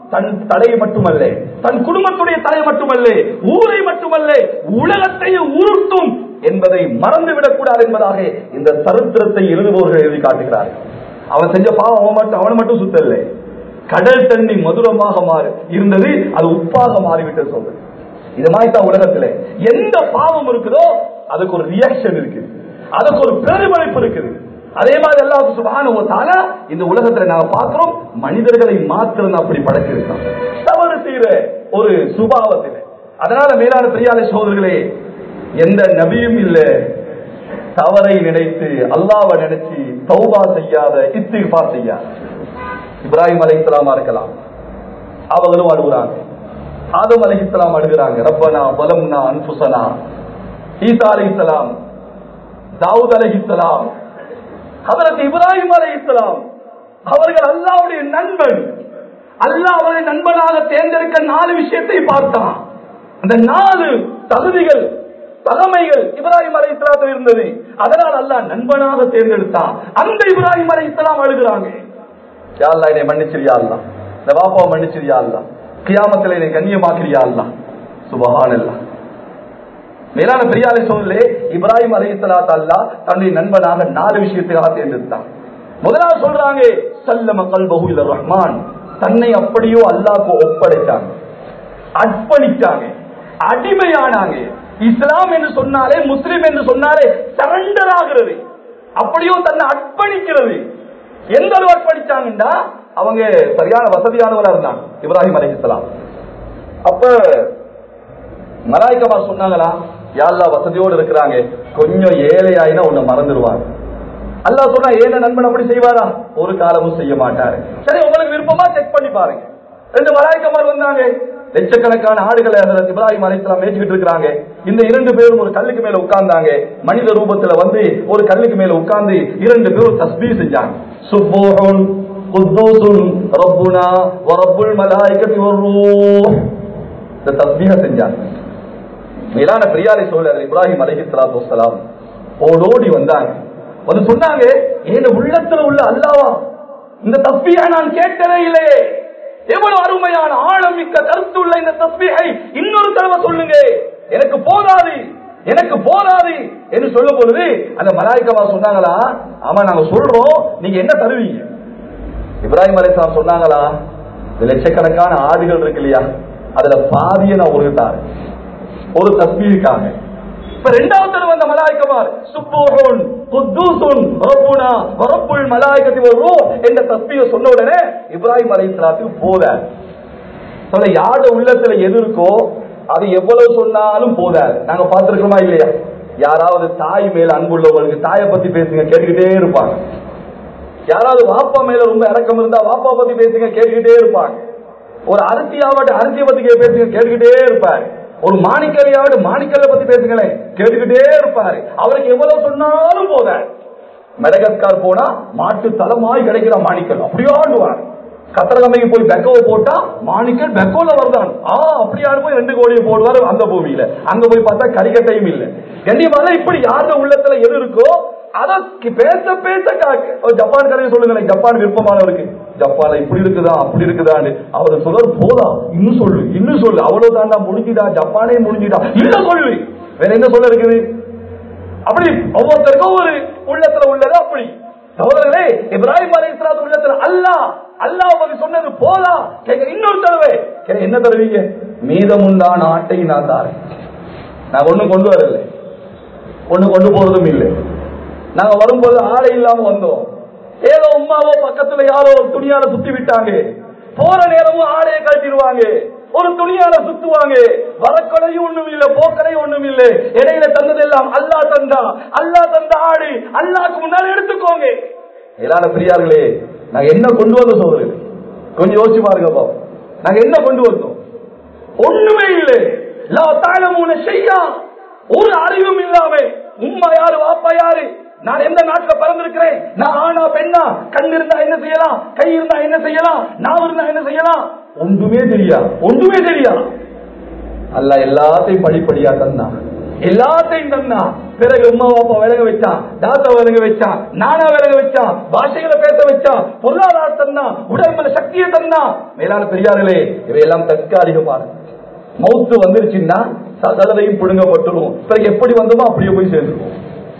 தன் தலையை மட்டுமல்ல தன் குடும்பத்துடைய தலை மட்டுமல்ல ஊரை மட்டுமல்ல உலகத்தையும் உருட்டும் என்பதை மறந்துவிடக் கூடாது என்பதாக இந்த சரித்திரத்தை எழுதுபவர்கள் எழுதி காட்டுகிறார்கள் அவன் செஞ்ச பாவம் அவன் மட்டும் அவனை மட்டும் சுத்தல்ல கடல் தண்ணி மதுரமாக மாறி இருந்தது அது உப்பாக மாறிவிட்டு சொல்றது இது மாதிரி தான் உலகத்துல எந்த பாவம் இருக்குதோ அதுக்கு ஒரு ரியாக்ஷன் இருக்குது அதுக்கு ஒரு பிரதிபலிப்பு இருக்குது அதே மாதிரி அல்லாஹ் சுப்ஹானஹு வ தஆலா இந்த உலகத்துல நாங்க பார்க்கிறோம் மனிதர்களை மாத்திரம் அப்படி படைச்சிருக்கான் தவறு செய்யற ஒரு சுபாவத்தில் அதனால மேலான பெரியார சோதர்களே எந்த நபியும் இல்ல தவறை நினைத்து அல்லாவை நினைச்சு தௌபா செய்யாத இஸ்திஃபா செய்யாத இப்ராஹிம் அலைஹிஸ்ஸலாமா இருக்கலாம் அவங்களும் அழுகுறாங்க ஆதம் அலைஹிஸ்ஸலாம் அழுகுறாங்க ரப்பனா பலம்னா அன்புசனா ஈசா அலைஹிஸ்ஸலாம் தாவூத் அலைஹிஸ்ஸலாம் ஹதரத் இப்ராஹிம் அலைஹிஸ்ஸலாம் அவர்கள் அல்லாஹ்வுடைய நண்பன் அல்லாஹ் அவரை நண்பனாக தேர்ந்தெடுக்க நாலு விஷயத்தை பார்த்தான் அந்த நாலு தகுதிகள் தகமைகள் இப்ராஹிம் அலை இஸ்லாத்தில் இருந்தது அதனால் அல்லாஹ் நண்பனாக தேர்ந்தெடுத்தான் அந்த இப்ராஹிம் அலை இஸ்லாம் அழுகிறாங்க யா அல்லாஹ் என்னை மன்னிச்சிரியா அல்லா இந்த பாப்பாவை மன்னிச்சிரியா அல்லா கியாமத்தில் என்னை கண்ணியமாக்கிறியா அல்லா சுபஹானல்லாஹ் மேலான பெரியாரை சொல்லலே இப்ராஹிம் அலை இஸ்லாத் அல்லா தன்னுடைய நண்பனாக நாலு விஷயத்துக்காக தேர்ந்தெடுத்தான் முதலாவது சொல்றாங்க சல்லம கல்பஹு இல ரஹ்மான் தன்னை அப்படியோ அல்லாஹ்க்கு ஒப்படைச்சாங்க அர்ப்பணிச்சாங்க அடிமையானாங்க இஸ்லாம் என்று சொன்னாலே முஸ்லிம் என்று சொன்னாலே சரண்டர் ஆகிறது அப்படியோ தன்னை அர்ப்பணிக்கிறது எந்த அளவு அர்ப்பணிச்சாங்கன்னா அவங்க சரியான வசதியானவரா இருந்தாங்க இப்ராஹிம் அலைஹிஸ்ஸலாம் அப்ப மலாய்க்கமா சொன்னாங்களா யாழ்லா வசதியோடு இருக்கிறாங்க கொஞ்சம் ஏழையாயினா உன்னை மறந்துடுவாங்க அல்லாஹ் சொன்னா ஏன நண்பன் அப்படி செய்வாரா ஒரு காலமும் செய்ய மாட்டாரு சரி உங்களுக்கு விருப்பமா செக் பண்ணி பாருங்க ரெண்டு மலாய்க்கமார் வந்தாங்க லட்சக்கணக்கான ஆடுகளை அதில் இப்ராஹிம் அலைஹிஸ்ஸலாம் மேய்ச்சிக்கிட்டு இருக்காங்க இந்த இரண்டு பேரும் ஒரு கல்லுக்கு மேல உட்கார்ந்தாங்க மனித ரூபத்துல வந்து ஒரு கல்லுக்கு மேல உட்கார்ந்து இரண்டு பேரும் தஸ்பீ செஞ்சாங்க சுப்போஹுன் குத்தூசுன் ரப்புனா வரப்புல் மலாய்க்கத்தி வர்ரூஹ் இந்த தஸ்பீக செஞ்சாங்க மேலான பெரியாரை சொல்ல இப்ராஹிம் அலைஹி ஸலாத்து வஸ்ஸலாம் ஓடோடி வந்தாங்க வந்து சொன்னாங்க என் உள்ளத்துல உள்ள அல்லாவா இந்த தஸ்பீகை நான் கேட்டதே இல்லையே எவ்வளவு அருமையான ஆழம் மிக்க கருத்துள்ள இந்த தஸ்பீகை இன்னொரு தடவை சொல்லுங்க எனக்கு போதாது எனக்கு போதாது என்று சொல்லும் பொழுது அந்த மலாய்க்கவா சொன்னாங்களா ஆமா நாங்க சொல்றோம் நீங்க என்ன தருவீங்க இப்ராஹிம் அலிஸ்லாம் சொன்னாங்களா இந்த லட்சக்கணக்கான ஆடுகள் இருக்கு இல்லையா அதுல பாதியை நான் ஒரு தாரேன் ஒரு தஸ்பீருக்காக இப்ப ரெண்டாவது தடவை அந்த மலாய்க்கமார் சுப்பூஹுன் குத்தூசுன் ரப்புனா வரப்புல் மலாய்க்கத்தி வர்ரூ என்ற தஸ்பீக சொன்ன உடனே இப்ராஹிம் அலைஹிஸ்ஸலாத்துக்கு போத சொல்ல யாரோட உள்ளத்துல எது இருக்கோ அது எவ்வளவு சொன்னாலும் போதாது நாங்க பார்த்திருக்கோமா இல்லையா யாராவது தாய் மேல அன்புள்ளவங்களுக்கு தாயை பத்தி பேசுங்க கேட்டுக்கிட்டே இருப்பாங்க யாராவது வாப்பா மேல ரொம்ப இறக்கம் இருந்தா வாப்பா பத்தி பேசுங்க கேட்டுக்கிட்டே இருப்பாங்க ஒரு அரிசியாவட்ட அரிசியை பத்தி கே- பேசுங்க கேட்டுக்கிட்டே இருப்பாரு ஒரு மாணிக்கலையாவது மாணிக்கல்ல பத்தி பேசுங்களேன் கேட்டுக்கிட்டே இருப்பாரு அவருக்கு எவ்வளவு சொன்னாலும் போத மெடகஸ்கார் போனா மாட்டு தலமாய் கிடைக்கிற மாணிக்கல் அப்படியே ஆடுவார் கத்தரகமைக்கு போய் பெக்கோவை போட்டா மாணிக்கல் பெக்கோல வருதான் ஆ அப்படியாரு போய் ரெண்டு கோடியை போடுவாரு அந்த பூமியில அங்க போய் பார்த்தா கரிக்கட்டையும் இல்ல கண்ணியமாக இப்படி யாரோட உள்ளத்துல எது இருக்கோ அதற்கு பேச பேச காக்கு ஒரு ஜப்பான் கதையை சொல்லுங்களேன் ஜப்பான் விருப்பமானவருக்கு ஜப்பான்ல இப்படி இருக்குதா அப்படி இருக்குதான்னு அவர் சொல்றாரு போதா இன்னும் சொல்லு இன்னும் சொல்லு அவ்வளவு தாண்டா முடிஞ்சுதா ஜப்பானே முடிஞ்சுதா இன்னும் சொல்லு வேற என்ன சொல்ல இருக்குது அப்படி ஒவ்வொருத்தருக்கும் ஒரு உள்ளத்துல உள்ளது அப்படி சகோதரர்களே இப்ராஹிம் அலைஹிஸ்ஸலாத்து உள்ளத்துல அல்லாஹ் அல்லாஹ் பத்தி சொன்னது போதா கேட்க இன்னொரு தடவை கேட்க என்ன தருவீங்க மீதமுண்டான ஆட்டை நான் தாரேன் நான் ஒண்ணும் கொண்டு வரல ஒண்ணு கொண்டு போறதும் இல்லை நாங்க வரும்போது ஆடை இல்லாம வந்தோம் ஏதோ உமாவோ பக்கத்துல யாரோ ஒரு துணியால சுத்தி விட்டாங்க போற நேரமும் ஆடையை கழட்டிடுவாங்க ஒரு துணியால சுத்துவாங்க வரக்கொலையும் ஒண்ணும் இல்ல போக்கலையும் ஒண்ணும் இல்ல இடையில தந்ததெல்லாம் அல்லா தந்தா அல்லா தந்த ஆடு அல்லாக்கு முன்னால எடுத்துக்கோங்க எல்லாரும் பெரியார்களே நாங்க என்ன கொண்டு வந்த சோதரர் கொஞ்சம் யோசிச்சு பாருங்க அப்போ. நாங்க என்ன கொண்டு வந்தோம் ஒண்ணுமே இல்லை லா தாழமூன செய்யா ஒரு அறிவும் இல்லாம உம்மா யாரு வாப்பா யாரு நான் எந்த நாட்டுல பிறந்திருக்கிறேன் நான் ஆனா பெண்ணா கண் இருந்தா என்ன செய்யலாம் கை இருந்தா என்ன செய்யலாம் நான் இருந்தா என்ன செய்யலாம் ஒன்றுமே தெரியா ஒன்றுமே தெரியா அல்ல எல்லாத்தையும் படிப்படியா தந்தான் எல்லாத்தையும் தந்தா பிறகு அம்மா அப்பா விலக வச்சான் தாத்தா விலக வச்சான் நானா விலக வச்சான் பாஷைகளை பேச வச்சான் பொருளாதாரம் தந்தான் உடம்புல சக்தியை தந்தான் மேலான பெரியார்களே இவையெல்லாம் தற்காலிகமான மௌத்து வந்துருச்சுன்னா சகலதையும் புடுங்கப்பட்டுரும் பிறகு எப்படி வந்தோமோ அப்படியே போய் சேர்ந்துருவோம்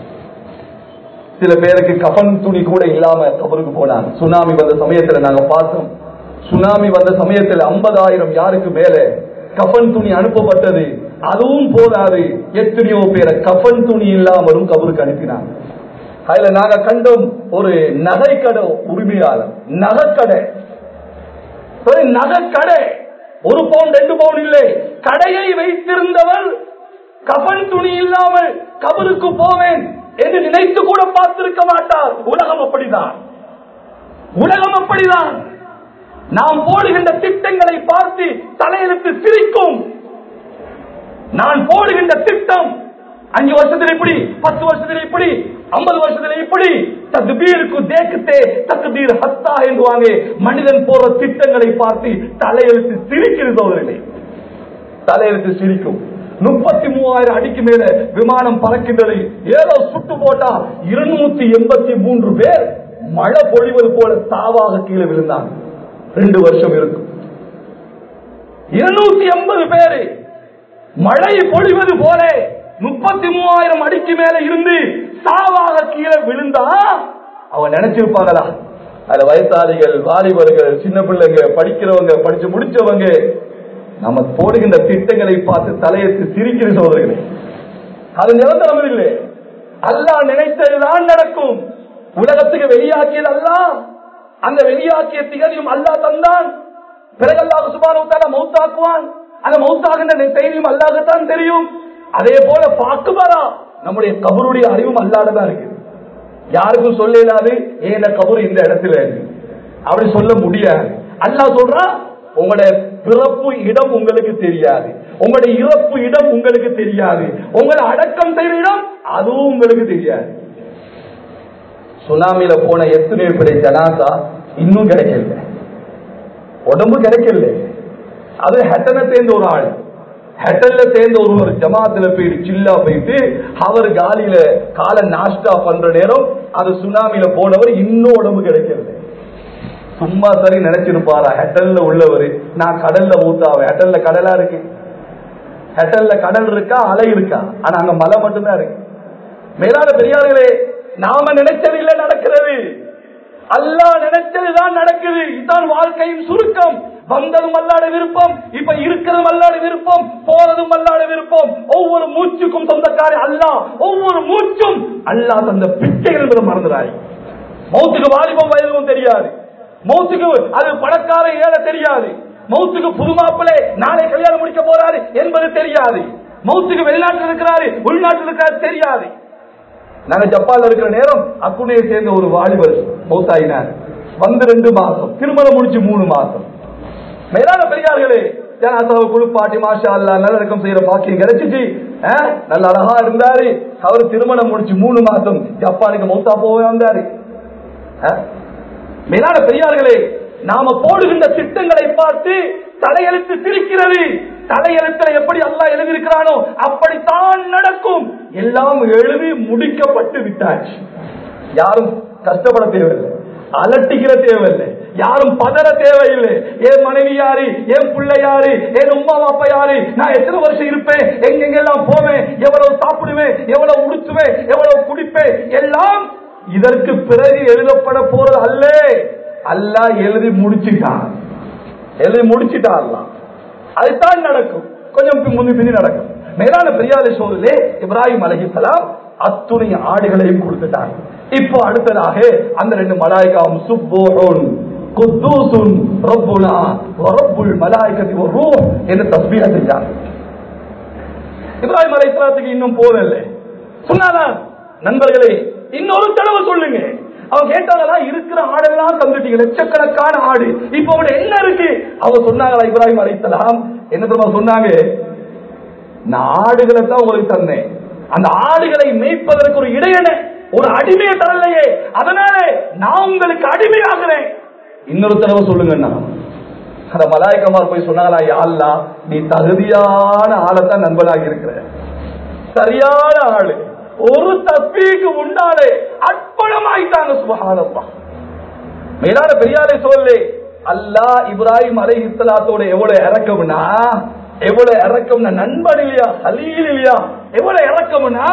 சில பேருக்கு கஃன் துணி கூட இல்லாம கபருக்கு போனாங்க சுனாமி வந்த சமயத்துல நாங்க பார்த்தோம் சுனாமி வந்த சமயத்துல ஐம்பதாயிரம் யாருக்கு மேல கஃன் துணி அனுப்பப்பட்டது அதுவும் போதாது எத்தனையோ பேரை கஃன் துணி இல்லாமலும் கபருக்கு அனுப்பினாங்க அதுல நாங்க கண்டோம் ஒரு நகைக்கடை உரிமையாளர் நகைக்கடை ஒரு நகைக்கடை ஒரு பவுன் ரெண்டு பவுன் இல்லை கடையை வைத்திருந்தவர் கபன் துணி இல்லாமல் கபருக்கு போவேன் என்று நினைத்து கூட பார்த்திருக்க மாட்டார் உலகம் அப்படிதான் உலகம் அப்படிதான் நாம் போடுகின்ற திட்டங்களை பார்த்து தலையெழுத்து சிரிக்கும் நான் போடுகின்ற திட்டம் அஞ்சு வருஷத்துல இப்படி பத்து வருஷத்துல இப்படி ஐம்பது வருஷத்துல இப்படி தக்பீருக்கு தேக்கத்தே தக்பீர் ஹத்தா என்றுவாங்க மனிதன் போற திட்டங்களை பார்த்து தலையெழுத்து சிரிக்கிறது சோதரர்களே தலையெழுத்து சிரிக்கும் முப்பத்தி மூவாயிரம் அடிக்கு மேல விமானம் பறக்கின்றது ஏதோ சுட்டு போட்டா இருநூத்தி எண்பத்தி மூன்று பேர் மழை பொழிவது போல தாவாக கீழே விழுந்தாங்க ரெண்டு வருஷம் இருக்கும் இருநூத்தி எண்பது பேரு மழை பொழிவது போல முப்பத்தி மூவாயிரம் அடிக்கு மேல இருந்து சாவாக கீழே விழுந்தா அவன் நினைச்சிருப்பாங்களா அதுல வயசாளிகள் வாலிபர்கள் சின்ன பிள்ளைங்க படிக்கிறவங்க படிச்சு முடிச்சவங்க நம்ம போடுகின்ற திட்டங்களை பார்த்து தலையெடுத்து சிரிக்கிற சோதர்களே அது நிரந்தரம் இல்லை அல்லாஹ் நினைத்ததுதான் நடக்கும் உலகத்துக்கு வெளியாக்கியது அல்லாஹ் அந்த வெளியாக்கிய திகதியும் அல்லாஹ் தந்தான் பிறகு அல்லாஹ் சுபான மௌத்தாக்குவான் அந்த மௌத்தாகின்ற செய்தியும் அல்லாஹ்தான் தெரியும் அதே போல பாக்குபாரா நம்முடைய கபருடைய அறிவும் அல்லாடதான் இருக்கு யாருக்கும் சொல்ல இயலாது ஏன கபரு இந்த இடத்துல இருக்கு அப்படி சொல்ல முடியாது அல்லாஹ் சொல்றான் உங்களுடைய பிறப்பு இடம் உங்களுக்கு தெரியாது உங்களுடைய இறப்பு இடம் உங்களுக்கு தெரியாது உங்களை அடக்கம் செய்யற இடம் அதுவும் உங்களுக்கு தெரியாது சுனாமில போன எத்தனை பேரை ஜனாசா இன்னும் கிடைக்கல உடம்பு கிடைக்கல அது ஹெட்டனை சேர்ந்த ஒரு ஆள் ஹெட்டல்ல சேர்ந்த ஒருவர் ஜமாத்துல போயிட்டு சில்லா போயிட்டு அவர் காலியில காலை நாஷ்டா பண்ற நேரம் அது சுனாமில போனவர் இன்னும் உடம்பு கிடைக்கல சும்மா சரி நினைச்சிருப்பாரா ஹெட்டல்ல உள்ளவர் நான் கடல்ல ஊத்தாவேன் ஹெட்டல்ல கடலா இருக்கு ஹெட்டல்ல கடல் இருக்கா அலை இருக்கா ஆனா அங்க மலை மட்டும்தான் இருக்கு மேலான பெரியார்களே நாம நினைச்சது இல்ல நடக்கிறது அல்லாஹ் நினைச்சதுதான் நடக்குது இதுதான் வாழ்க்கையின் சுருக்கம் வந்ததும் அல்லாட விருப்பம் இப்ப இருக்கிறதும் அல்லாட விருப்பம் போறதும் அல்லாட விருப்பம் ஒவ்வொரு மூச்சுக்கும் சொந்தக்காரி அல்லாஹ் ஒவ்வொரு மூச்சும் அல்லாஹ் தந்த பிச்சைகள் என்பதை மறந்துடாய் மௌத்துக்கு வாலிபம் வயதும் தெரியாது மௌத்துக்கு அது பணக்கார ஏழை தெரியாது மௌத்துக்கு புது மாப்பிள்ளை நாளை கல்யாணம் முடிக்க போறாரு என்பது தெரியாது மௌத்துக்கு வெளிநாட்டில் இருக்கிறாரு உள்நாட்டில் இருக்கிறாரு தெரியாது நாங்க ஜப்பான்ல இருக்கிற நேரம் அக்குனையை சேர்ந்த ஒரு வாலிபர் மௌத்தாயினார் வந்து ரெண்டு மாசம் திருமணம் முடிச்சு மூணு மாசம் மேலான பெரியார்களே ஜனாசாவை குளிப்பாட்டி மாஷா அல்லா நல்லடக்கம் செய்யற பாக்கியம் கிடைச்சிச்சு அஹ், நல்ல அழகா இருந்தாரு அவர் திருமணம் முடிச்சு மூணு மாசம் ஜப்பானுக்கு மௌத்தா போக வந்தாரு அஹ், மேலான பெரியார்களே நாம போடுகின்ற திட்டங்களை பார்த்து தலையெழுத்து சிரிக்கிறது தலையெழுத்துல எப்படி அல்லாஹ் எழுதியிருக்கிறானோ அப்படித்தான் நடக்கும் எல்லாம் எழுதி முடிக்கப்பட்டு விட்டாச்சு யாரும் கஷ்டப்பட தேவையில்லை அலட்டிக்கிற தேவையில்லை யாரும் பதற தேவையில்லை என் மனைவி யாரு என் பிள்ளை யாரு என் உமா அப்பா யாரு நான் எத்தனை வருஷம் இருப்பேன் எங்கெங்கெல்லாம் போவேன் எவ்வளவு சாப்பிடுவேன் எவ்வளவு உடுத்துவேன் எவ்வளவு குடிப்பேன் எல்லாம் இதற்கு பிறகு எழுதப்பட போறது அல்ல அல்லாஹ் எழுதி முடிச்சுட்டான் எழுதி முடிச்சுட்டான் அல்லாஹ் அதுதான் நடக்கும் கொஞ்சம் பி- முந்தி பிந்தி நடக்கும் மேலான பெரியாத சோழலே இப்ராஹிம் அலைஹிஸ்ஸலாம் அத்துணை ஆடுகளையும் கொடுத்துட்டாங்க இப்போ அடுத்ததாக அந்த ரெண்டு மலாய்க்காவும் சுப்போஹுன் குத்தூசுன் ரப்புனா வரப்புல் மலாய்க்கத்தி ஒரு ரூ என்று தஸ்பீக செஞ்சாங்க இப்ராஹிம் அலைஹிஸ்ஸலாத்துக்கு இன்னும் போதல்ல சொன்னாதான் நண்பர்களே இன்னொரு தடவை சொல்லுங்க அவங்க கேட்டாங்களா இருக்கிற ஆடெல்லாம் தந்துட்டீங்க லட்சக்கணக்கான ஆடு இப்ப அவட என்ன இருக்கு அவங்க சொன்னாங்களா இப்ராஹிம் அலைஹிஸ்ஸலாம் என்ன தெரியுமா சொன்னாங்க நான் ஆடுகளை தான் உங்களுக்கு தந்தேன் அந்த ஆடுகளை மேய்ப்பதற்கு ஒரு இடையனை ஒரு அடிமையை தரலையே அதனால நான் உங்களுக்கு அடிமையாகிறேன் இன்னொரு தடவை சொல்லுங்கண்ணா அந்த மலாய்க்கமார் போய் சொன்னாங்களா யா அல்லாஹ் நீ தகுதியான ஆளைத்தான் நண்பனாக இருக்கிற சரியான ஆளு ஒரு தப்பிக்கு முன்னாலே அற்புதமாயிட்டாங்க சுபஹானல்லா மேலான பெரியாரை சொல்லு அல்லாஹ் இப்ராஹிம் அலை இஸ்லாத்தோட எவ்வளவு இறக்கம்னா எவ்வளவு இறக்கம்னா நண்பன் இல்லையா ஹலீல் இல்லையா எவ்வளவு இறக்கம்னா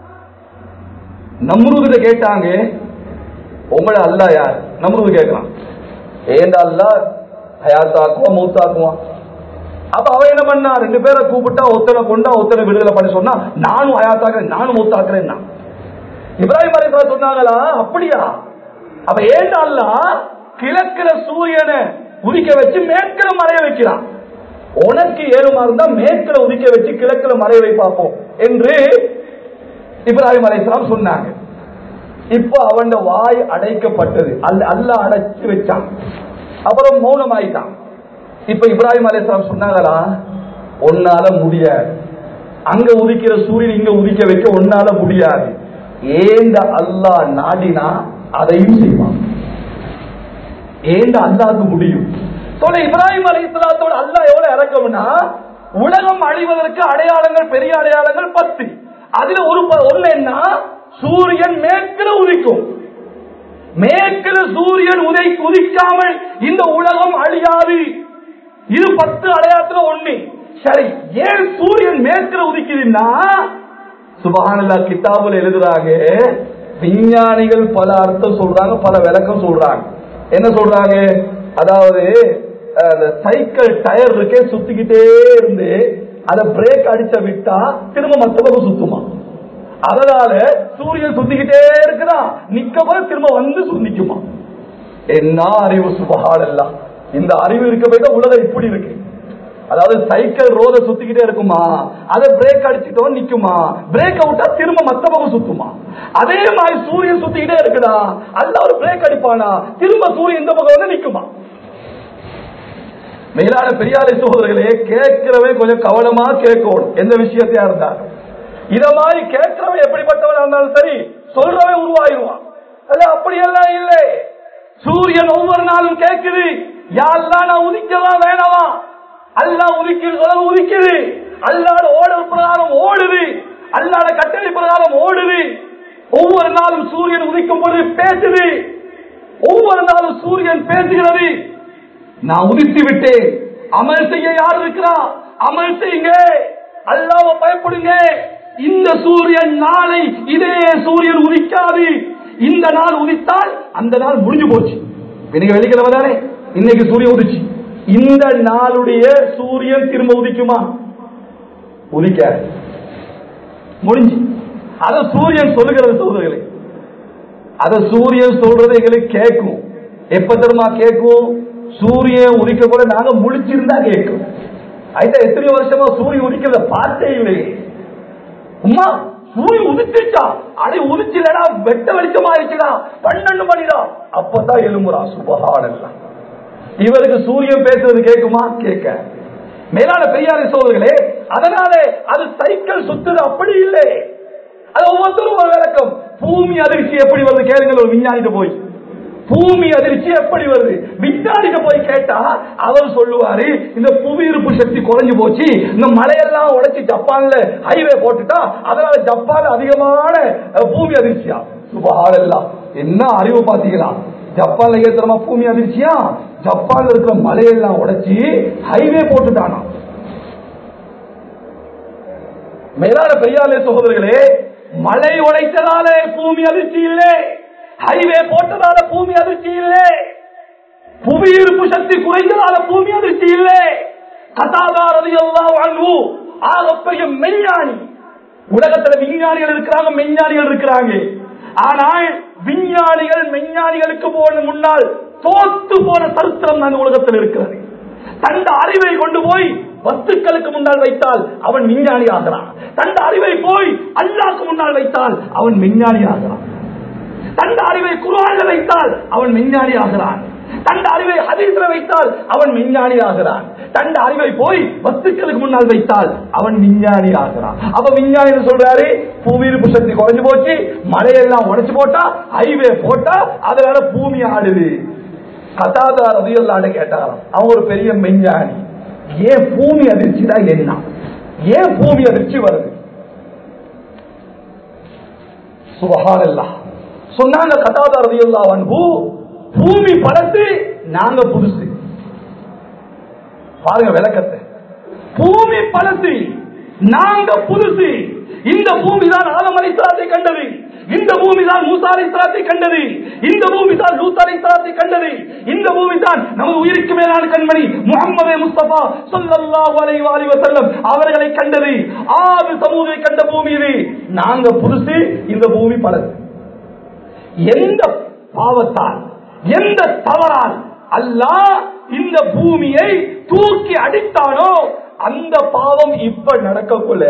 நம்ருகிட்ட கேட்டாங்க உங்களை அல்லா யார் நம்ருது கேட்கலாம் ஏண்டா அல்லா ஹயாத்தாக்குவான் மூத்தாக்குவான் அப்ப அவன் என்ன பண்ணா ரெண்டு பேரை கூப்பிட்டா ஒத்தனை கொண்டா ஒத்தனை விடுதலை பண்ணி சொன்னா நானும் ஹயாத்தாக்குறேன் நானும் மூத்தாக்குறேன் இப்ராஹிம் அலைஹிஸ்ஸலாம் சொன்னாங்களா அப்படியா அப்ப ஏண்டா அல்லா கிழக்குல சூரியனை உதிக்க வச்சு மேற்குல மறைய வைக்கிறான் உனக்கு ஏழுமா இருந்தா மேற்குல உதிக்க வச்சு கிழக்குல மறைய வை பார்ப்போம் என்று இப்ராஹிம் அலைஹிஸ்ஸலாம் சொன்னாங்க இப்ப அவன் வாய் அடைக்கப்பட்டது அல்ல அல்லாஹ் அடைச்சு வச்சான் அப்புறம் மௌனம் ஆயிட்டான் இப்ப இப்ராஹிம் அலைஹிஸ்ஸலாம் சொன்னாங்களா உன்னால முடியாது அங்க உதிக்கிற சூரியன் இங்க உதிக்க வைக்க உன்னால முடியாது ஏந்த அல்லாஹ் நாடினா அதையும் செய்வான் ஏந்த அல்லாஹ்க்கு முடியும் சொல்ல இப்ராஹிம் அலைஹிஸ்ஸலாத்தோட அல்லாஹ் எவ்வளவு இறக்கம்னா உலகம் அழிவதற்கு அடையாளங்கள் பெரிய அடையாளங்கள் பத்து அதுல ஒரு ப- ஒண்ணு என்ன சூரியன் மேற்குல உதிக்கும் மேற்குல சூரியன் உதை உதிக்காமல் இந்த உலகம் அழியாது இது பத்து அடையாளத்துல ஒண்ணு சரி ஏன் சூரியன் மேற்குல உதிக்குதுன்னா சுபஹானல்லா கிதாபுல எழுதுறாங்க விஞ்ஞானிகள் பல அர்த்தம் சொல்றாங்க பல விளக்கம் சொல்றாங்க என்ன சொல்றாங்க அதாவது அஹ், அந்த சைக்கிள் டயர் இருக்கே சுத்திக்கிட்டே இருந்து அத பிரேக் அடிச்ச விட்டா திரும்ப மத்த பக்கம் சுத்துமா அதனால சூரியன் சுத்திக்கிட்டே இருக்குதான் நிக்க போது திரும்ப வந்து சு- நிக்குமா என்ன அறிவு சுபஹானல்லா இந்த அறிவு இருக்க போய் தான் உலகம் இப்படி இருக்கு அதாவது சைக்கிள் ரோத சுத்திக்கிட்டே இருக்குமா அதை பிரேக் அடிச்சிட்டோம் நிக்குமா பிரேக் விட்டா திரும்ப மத்த பக்கம் சுத்துமா அதே மாதிரி சூரியன் சுத்திக்கிட்டே இருக்குதா அல்ல ஒரு பிரேக் அடிப்பானா திரும்ப சூரியன் இந்த பக்கம் வந்து நிக்குமா மேலான பெரியாரை சகோதரர்களே கேட்கிறவன் கொஞ்சம் கவனமா கேட்கணும் எந்த விஷயத்தையா இருந்தாலும் இத மாதிரி கேட்கிறவன் எப்படிப்பட்டவனா இருந்தாலும் சரி சொல்றவன் உருவாயிருவான் அல்ல அப்படியெல்லாம் இல்லை சூரியன் ஒவ்வொரு நாளும் கேட்குது யாரெல்லாம் நான் உதிக்கவா வேணவா அல்லா உதிக்குது சொல்ல உதிக்குது அல்லாட ஓடல் பிரகாரம் ஓடுது அல்லாட கட்டளை பிரகாரம் ஓடுது ஒவ்வொரு நாளும் சூரியன் உதிக்கும் பொழுது பேசுது ஒவ்வொரு நாளும் சூரியன் பேசுகிறது நான் உதித்து விட்டேன் அமல் செய்ய யார் இருக்கிறா அமல் செய்யுங்க அல்லாஹ்வை பயப்படுங்க இந்த சூரியன் நாளை இதே சூரியன் உதிக்காது இந்த நாள் உதித்தால் அந்த நாள் முடிஞ்சு போச்சு இன்னைக்கு வெள்ளிக்கிழமை தானே இன்னைக்கு சூரியன் உதிச்சு இந்த நாளுடைய சூரியன் திரும்ப உதிக்குமா உதிக்க முடிஞ்சு அத சூரியன் சொல்லுகிறது சோதர்களே அத சூரியன் சொல்றது எங்களுக்கு கேட்கும் எப்ப தெரியுமா கேட்கும் சூரியன் உதிக்க கூட நாங்க முழிச்சிருந்தா கேட்கும் அதுதான் எத்தனை வருஷமா சூரியன் உதிக்கிறத பார்த்தே இல்லையே உமா சூரியன் உதிச்சிருச்சா அடை உதிச்சிலடா வெட்ட வெளிச்சமா இருக்குடா பன்னெண்டு மணிடா அப்பதான் எழும்புறா சுபகாடெல்லாம் இவருக்கு சூரியன் பேசுறது கேட்குமா கேட்க மேலான பெரியாரை சோதர்களே அதனாலே அது சைக்கிள் சுத்துது அப்படி இல்லை அது ஒவ்வொருத்தரும் ஒரு விளக்கம் பூமி அதிர்ச்சி எப்படி வருது கேளுங்கள் ஒரு விஞ்ஞானிட்ட போய் பூமி அதிர்ச்சி எப்படி வருது விஞ்ஞானிட்ட போய் கேட்டா அவர் சொல்லுவாரு இந்த புவி ஈர்ப்பு சக்தி குறைஞ்சு போச்சு இந்த மலையெல்லாம் உடைச்சு ஜப்பான்ல ஹைவே போட்டுட்டா அதனால ஜப்பான் அதிகமான அஹ், பூமி அதிர்ச்சியா சுபஹானல்லாஹ் என்ன அறிவு பாத்தீங்களா ஜப்பான்ல ஏத்துறமா பூமி அதிர்ச்சியா ஜப்பான்ல இருக்கிற மலையெல்லாம் உடைச்சு ஹைவே போட்டுட்டானா மேலான பெரியாலே சகோதரர்களே மலை உடைத்ததாலே பூமி அதிர்ச்சி இல்லை ஹைவே போட்டதால பூமி அதிர்ச்சி இல்லை புவி ஈர்ப்பு சக்தி குறைந்ததால பூமி அதிர்ச்சி இல்லை கதாதாரதி எல்லாம் வாங்கு ஆகப்பெரிய மெஞ்ஞானி உலகத்துல விஞ்ஞானிகள் இருக்கிறாங்க மெஞ்ஞானிகள் இருக்கிறாங்க ஆனால் விஞ்ஞானிகள் மெஞ்ஞானிகளுக்கு போன முன்னால் தோத்து போன சரித்திரம் தான் உலகத்தில் இருக்கிறது தந்த அறிவை கொண்டு போய் வஸ்துக்களுக்கு முன்னால் வைத்தால் அவன் விஞ்ஞானி ஆகிறான் தந்த அறிவை போய் அல்லாக்கு முன்னால் வைத்தால் அவன் விஞ்ஞானி ஆகிறான் தந்த அறிவை குரான்ல வைத்தால் அவன் விஞ்ஞானி ஆகிறான் தந்த அறிவை ஹதீஸ்ல வைத்தால் அவன் விஞ்ஞானி ஆகிறான் தந்த அறிவை போய் வஸ்துக்களுக்கு முன்னால் வைத்தால் அவன் விஞ்ஞானி ஆகிறான் அப்ப விஞ்ஞானி என்ன சொல்றாரு பூமியிருப்பு சக்தி குறைஞ்சு போச்சு மலையெல்லாம் உடைச்சு போட்டா ஹைவே போட்டா அதனால பூமி ஆடுது கதாதா ரதியல்லாட கேட்டாராம் அவன் ஒரு பெரிய மெஞ்ஞானி ஏன் பூமி அதிர்ச்சி தான் என்ன ஏன் பூமி அதிர்ச்சி வருது சுபஹானல்லாஹ் சொன்னாங்க கதாதா ரலியல்லாஹு அன்ஹு பூமி பழசு நாங்க புதுசு பாருங்க விளக்கத்தை பூமி பழசு நாங்க புதுசு இந்த பூமி தான் ஆதம் அலைஹிஸ்ஸலாத்தை கண்டது இந்த பூமி தான் மூசா அலைஹிஸ்ஸலாத்தை கண்டது இந்த பூமி தான் லூத் அலைஹிஸ்ஸலாத்தை கண்டது இந்த பூமி தான் நமது உயிருக்கு மேலான கண்மணி முஹம்மது முஸ்தபா ஸல்லல்லாஹு அலைஹி வஸல்லம் வஸல்லம் அவர்களை கண்டது ஆறு சமூகத்தை கண்ட பூமி இது நாங்க புதுசு இந்த பூமி பழசு எந்த பாவத்தால் எந்த தவறால் அல்லாஹ் இந்த பூமியை தூக்கி அடித்தானோ அந்த பாவம் இப்ப நடக்கக்குள்ள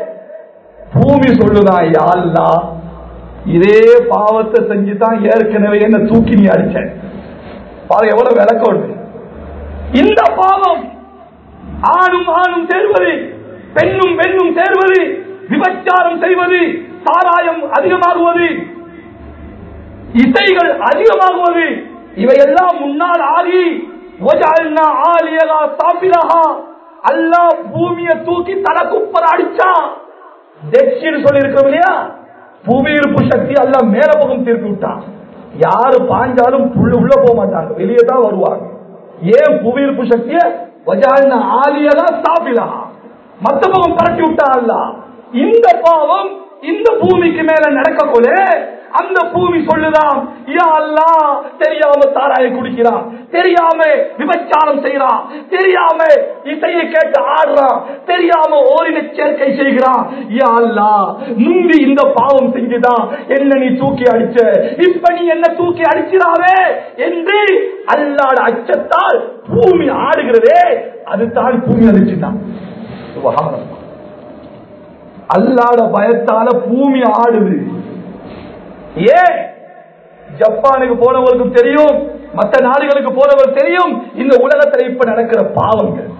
பூமி சொல்லுதான் யா அல்லாஹ் இதே பாவத்தை செஞ்சுதான் ஏற்கனவே என்ன தூக்கி நீ அடிச்ச பாருங்க எவ்வளவு விளக்கம் உண்டு இந்த பாவம் ஆணும் ஆணும் சேர்வது பெண்ணும் பெண்ணும் சேர்வது விபச்சாரம் செய்வது சாராயம் அதிகமாகுவது இசைகள் அதிகமாகுவது இவையெல்லாம் முன்னால் ஆகி ஒஜஅல்னா ஆலியகா சாபிலஹா அல்லாஹ் பூமியை தூக்கி தலக்குப்பர அடிச்சான் டெக்ஷின்னு சொல்லி இருக்கோம் இல்லையா புவி ஈர்ப்பு சக்தி அல்லாஹ் மேல பக்கம் திருப்பி விட்டான் யாரு பாஞ்சாலும் புல்லு உள்ள போக மாட்டாங்க வெளியே தான் வருவாங்க ஏன் புவி ஈர்ப்பு சக்திய வஜாலின ஆலியலா சாப்பிலா மத்த பக்கம் பரட்டி விட்டா அல்லாஹ் இந்த பாவம் இந்த பூமிக்கு மேல நடக்கக்குள்ள அந்த பூமி சொல்லுதான் யா அல்லாஹ் தெரியாம சாராய குடிக்கிறான் தெரியாம விபச்சாரம் செய்யறான் தெரியாம இசையை கேட்டு ஆடுறான் தெரியாம ஓரின சேர்க்கை செய்கிறான் யா அல்லாஹ் முந்தி இந்த பாவம் செஞ்சுதான் என்ன நீ தூக்கி அடிச்ச இப்ப நீ என்ன தூக்கி அடிச்சிடாவே என்று அல்லாட அச்சத்தால் பூமி ஆடுகிறதே அதுதான் பூமி அடிச்சுட்டான் சுபஹானல்லாஹ். அல்லாட பயத்தால பூமி ஆடுது ஏன் ஜப்பானுக்கு போனவர்களுக்கும் தெரியும் மற்ற நாடுகளுக்கு போனவர்கள் தெரியும் இந்த உலகத்தில் இப்ப நடக்கிற பாவங்கள்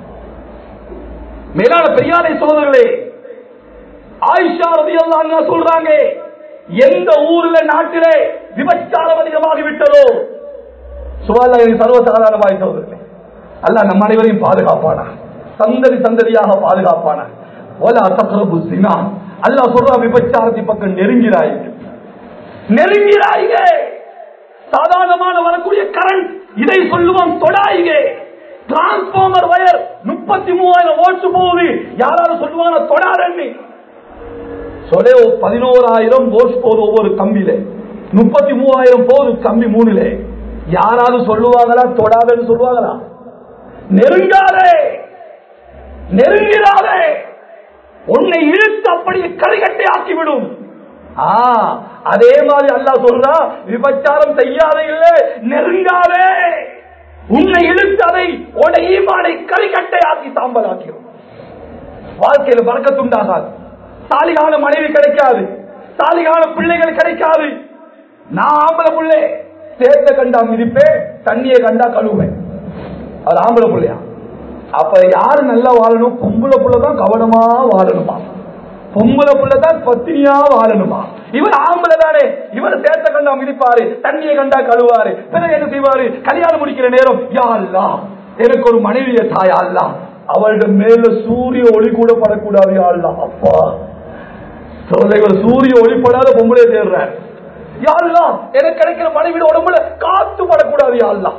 மேலான பெரியாரை சோதர்களே ஆயிஷா ரதியல்லாங்க சொல்றாங்க எந்த ஊர்ல நாட்டிலே விபச்சாரம் அதிகமாகி விட்டதோ சுவாலி சர்வசாதாரணமாய் சோதர்களே அல்லாஹ் நம் அனைவரையும் பாதுகாப்பானா சந்ததி சந்ததியாக பாதுகாப்பானா ஒல அசக்ரபு சினா அல்லாஹ் சொல்றா விபச்சாரத்தை பக்கம் நெருங்கிறாய்கள் நெருங்கிறாய்க சாதாரணமான வரக்கூடிய கரண்ட் இதை சொல்லுவோம் தொடாய்க டிரான்ஸ்பார்மர் வயர் முப்பத்தி மூவாயிரம் ஓட்டு போகுது யாராவது சொல்லுவாங்க தொடாதன்னு சொல்ல பதினோராயிரம் ஓட்ஸ் போகுது ஒவ்வொரு கம்பியில முப்பத்தி மூவாயிரம் போகுது கம்பி மூணுல யாராவது சொல்லுவாங்களா தொடாதன்னு சொல்லுவாங்களா நெருங்காதே நெருங்கிறாதே உன்னை இழுத்து அப்படியே கரைகட்டை ஆக்கிவிடும் ஆ, அதே மாதிரி அல்லாஹ் சொல்றா விபச்சாரம் செய்யாத இல்ல நெருங்காதே உன்னை இழுத்து அதை உன்னை ஈமானை கரிக்கட்டை ஆக்கி சாம்பல் ஆக்கிடும் வாழ்க்கையில பறக்கத்துண்டாகாது சாலிகான மனைவி கிடைக்காது சாலிகான பிள்ளைகள் கிடைக்காது நான் ஆம்பளை பிள்ளை சேர்த்த கண்டா மிதிப்பேன் தண்ணியை கண்டா கழுவேன் அது ஆம்பளை பிள்ளையா அப்ப யாரு நல்லா வாழணும் பொம்பளை புள்ள தான் கவனமா வாழணுமா பொம்பளை புள்ள தான் பத்தினியா வாழணுமா இவர் ஆம்பளை தானே இவர் சேர்த்த கண்டா மிதிப்பாரு தண்ணியை கண்டா கழுவாரு பிறகு என்ன செய்வாரு கல்யாணம் முடிக்கிற நேரம் யா அல்லாஹ் எனக்கு ஒரு மனைவிய தாயா அல்லா அவளுடைய மேல சூரிய ஒளி கூட படக்கூடாது யா அல்லாஹ் அப்பா சோதனைகள் சூரிய ஒளிப்படாத பொம்பளை தேடுறார் யா அல்லாஹ் எனக்கு கிடைக்கிற மனைவியோட உடம்புல காத்து படக்கூடாது யா அல்லாஹ்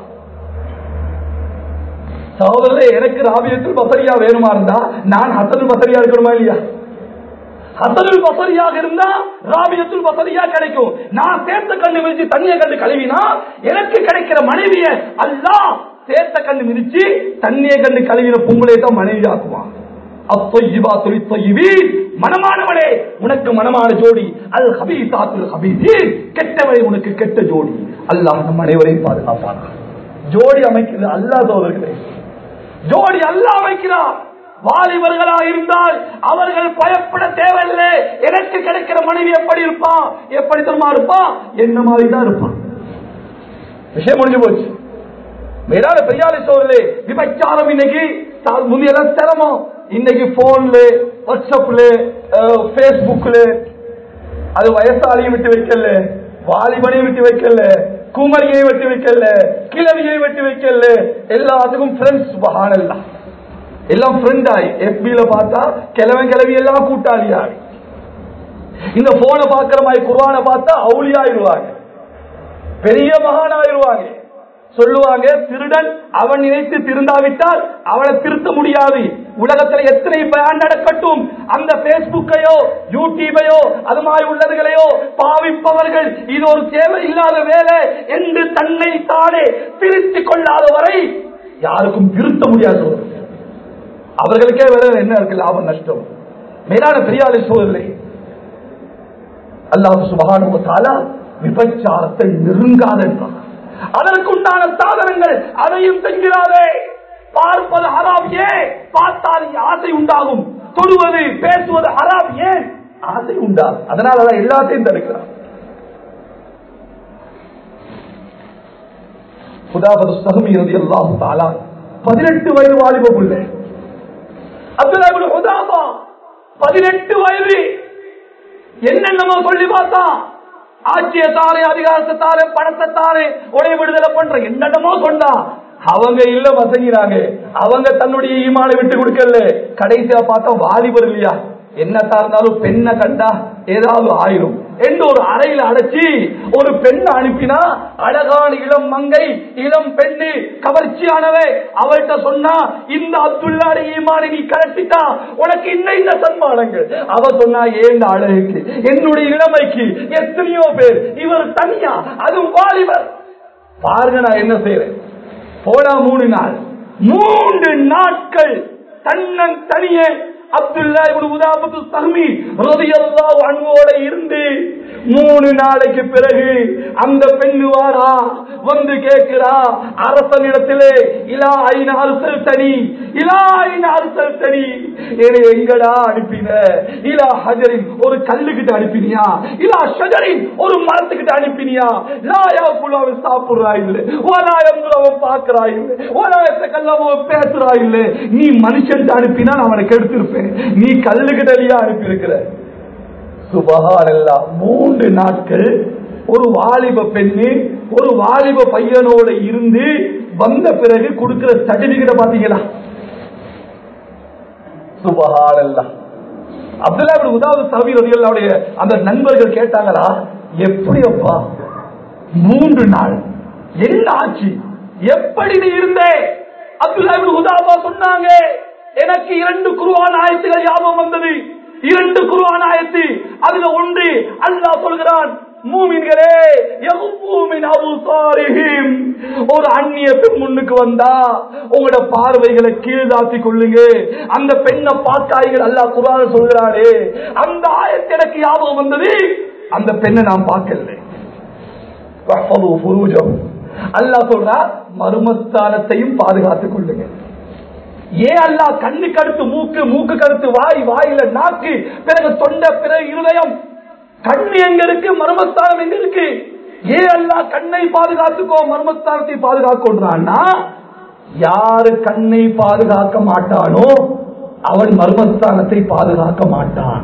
சகோதரர்களே எனக்கு ராபியத்தில் பசரியா வேணுமா இருந்தா நான் ஹசனுல் பசரியா இருக்கணுமா இல்லையா ஹசனுல் பசரியாக இருந்தா ராபியத்துல் பசரியா கிடைக்கும் நான் சேர்த்த கண்ணு மிதிச்சு தண்ணியை கண்டு கழுவினா எனக்கு கிடைக்கிற மனைவிய அல்லாஹ் சேர்த்த கண்ணு மிதிச்சு தண்ணியை கண்டு கழுவின பொங்கலை தான் மனைவி ஆக்குவான் அத்தொய்யிபா தொழிற்தொய்யி மனமானவளே உனக்கு மனமான ஜோடி அல் ஹபீசாத்துல் ஹபீசி கெட்டவளை உனக்கு கெட்ட ஜோடி அல்லாஹ் நம் அனைவரையும் பாதுகாப்பானா ஜோடி அமைக்கிறது அல்லாஹ் சோதர்களே ஜோடி அல்லாஹ் அமைக்கிறார் வாலிபர்களா இருந்தால் அவர்கள் பயப்பட தேவையில்லை எனக்கு கிடைக்கிற மனைவி எப்படி இருப்பான் எப்படி தெரியுமா இருப்பான் என்ன மாதிரி தான் இருப்பான் விஷயம் முடிஞ்சு போச்சு மேலான பெரியாரை சோழலே விபச்சாரம் இன்னைக்கு சா- முந்தையெல்லாம் சிரமம் இன்னைக்கு போன்ல வாட்ஸ்அப்ல பேஸ்புக்ல அது வயசாலியை விட்டு வைக்கல வாலிபனையும் விட்டு வைக்கல குமரியை விட்டு வைக்கல கிழவியை விட்டு வைக்கல எல்லாத்துக்கும் ஃப்ரெண்ட்ஸ் பகானல்லாம் எல்லாம் ஃப்ரெண்ட் ஆகி எஃபில பார்த்தா கிழவன் கிழவி எல்லாம் கூட்டாளி ஆகி இந்த போனை பார்க்கிற மாதிரி குர்ஆனை பார்த்தா அவுளியாயிருவாங்க பெரிய மகானாயிருவாங்க சொல்லுவாங்க திருடன் அவன் நினைத்து திருந்தாவிட்டால் அவனை திருத்த முடியாது உலகத்துல எத்தனை பயன் நடக்கட்டும் அந்த பேஸ்புக்கையோ யூடியூபையோ அது மாதிரி உள்ளதுகளையோ பாவிப்பவர்கள் இது ஒரு தேவை இல்லாத வேலை என்று தன்னை தானே திருத்திக் கொள்ளாத வரை யாருக்கும் திருத்த முடியாது சோதரர். அவர்களுக்கே வேற என்ன இருக்கு லாபம் நஷ்டம் மேலான பெரியாலை சோதரில்லை அல்லாஹ் சுபஹானஹு வ தஆலா விபச்சாரத்தை நெருங்காத என்றார் அதற்குண்டான சாதனங்கள் அதையும் செஞ்சிடாதே பார்ப்பது ஹராம் ஏன் பார்த்தால் ஆசை உண்டாகும் தொடுவது பேசுவது ஹராம் ஏன் ஆசை உண்டாகும் அதனால தான் எல்லாத்தையும் தடுக்கிறார் புதாவது சகமி இறுதி அல்லாஹு தாலா பதினெட்டு வயது வாலிப பிள்ளை அப்துல்லா இப்னு ஹுதாபா பதினெட்டு வயது என்னென்னமோ சொல்லி பார்த்தான் ஆட்சியை தாரே அதிகாரத்தை தாரே பணத்தை தாரே உடைய விடுதலை பண்ற என்னென்னமோ சொன்னா அவங்க இல்ல வசங்கிறாங்க அவங்க தன்னுடைய ஈமானை விட்டு கொடுக்கல கடைசியா பார்த்தா வாலிபர் இல்லையா என்னத்தா இருந்தாலும் பெண்ணை கண்டா ஏதாவது ஆயிரும் என்று ஒரு அறையில அடைச்சி ஒரு பெண் அனுப்பினா அழகான இளம் மங்கை இளம் பெண்ணு கவர்ச்சியானவே அவள்கிட்ட சொன்னா இந்த அப்துல்லாடி ஈமானை நீ கலட்டிட்டா உனக்கு இன்ன இந்த சன்மானங்கள் அவ சொன்னா ஏன் அழகுக்கு என்னுடைய இளமைக்கு எத்தனையோ பேர் இவர் தனியா அது வாலிபர் பாருங்க நான் என்ன செய்யறேன் போனா மூணு நாள் மூன்று நாட்கள் தன்னன் தனியே அப்துல்லா இப்னு உதாபத்து சஹ்மி ரலியல்லாஹு அன்ஹோட இருந்து மூணு நாளைக்கு பிறகு அந்த பெண்ணு வாரா வந்து கேட்கிறா அரசனிடத்திலே இலா ஐன அருசல் தனி இலா ஐன அருசல் தனி என்னை எங்கடா அனுப்பின இலா ஹஜரின் ஒரு கல்லுகிட்ட அனுப்பினியா இலா ஷஜரின் ஒரு மரத்துக்கிட்ட அனுப்பினியா லாயா புலாவை சாப்பிடுறா இல்ல ஓலாயம் அவன் பார்க்கிறா இல்ல ஓலாயத்தை கல்லாம பேசுறா இல்ல நீ மனுஷன் அனுப்பினா நான் அவனை கெடுத்திருப்பேன் நீ கல்லுகிட்டலையா அனுப்பி இருக்கிற சுபகாரெல்லாம் மூன்று நாட்கள் ஒரு வாலிப பெண்ணு ஒரு வாலிப பையனோட இருந்து வந்த பிறகு கொடுக்கிற சர்டிபிகேட் பாத்தீங்களா சுபகாரெல்லாம் அப்துல்லா இப்படி உதாவது சபி ரதிகளுடைய அந்த நண்பர்கள் கேட்டாங்களா எப்படி அப்பா மூன்று நாள் என்ன ஆச்சு எப்படி நீ இருந்தே அப்துல்லா இப்படி உதாவா சொன்னாங்க எனக்கு இரண்டு குருவான ஆயத்துகள் ஞாபகம் வந்தது இரண்டு குருவான ஆயத்து அதுல ஒன்று அல்லாஹ் சொல்கிறான் மூமின்களே யகுபூமின் அபுசாரிஹிம் ஒரு அந்நிய பெண் முன்னுக்கு வந்தா உங்களோட பார்வைகளை கீழ்தாத்தி கொள்ளுங்க அந்த பெண்ணை பார்க்காய்கள் அல்லாஹ் குரான் சொல்கிறாரே அந்த ஆயத்து எனக்கு ஞாபகம் வந்தது அந்த பெண்ணை நான் பார்க்கல வஹ்ஃபது ஃபுரூஜஹும். அல்லாஹ் சொல்றா மருமஸ்தானத்தையும் பாதுகாத்துக் கொள்ளுங்க ஏன் அல்லா கண்ணு கடுத்து மூக்கு மூக்கு கடுத்து வாய் வாயில நாக்கு பிறகு தொண்டை பிறகு இருதயம் கண்ணு எங்க இருக்கு மர்மஸ்தானம் எங்க இருக்கு ஏன் அல்லா கண்ணை பாதுகாத்துக்கோ மர்மஸ்தானத்தை பாதுகாக்கொன்றான்னா யாரு கண்ணை பாதுகாக்க மாட்டானோ அவன் மர்மஸ்தானத்தை பாதுகாக்க மாட்டான்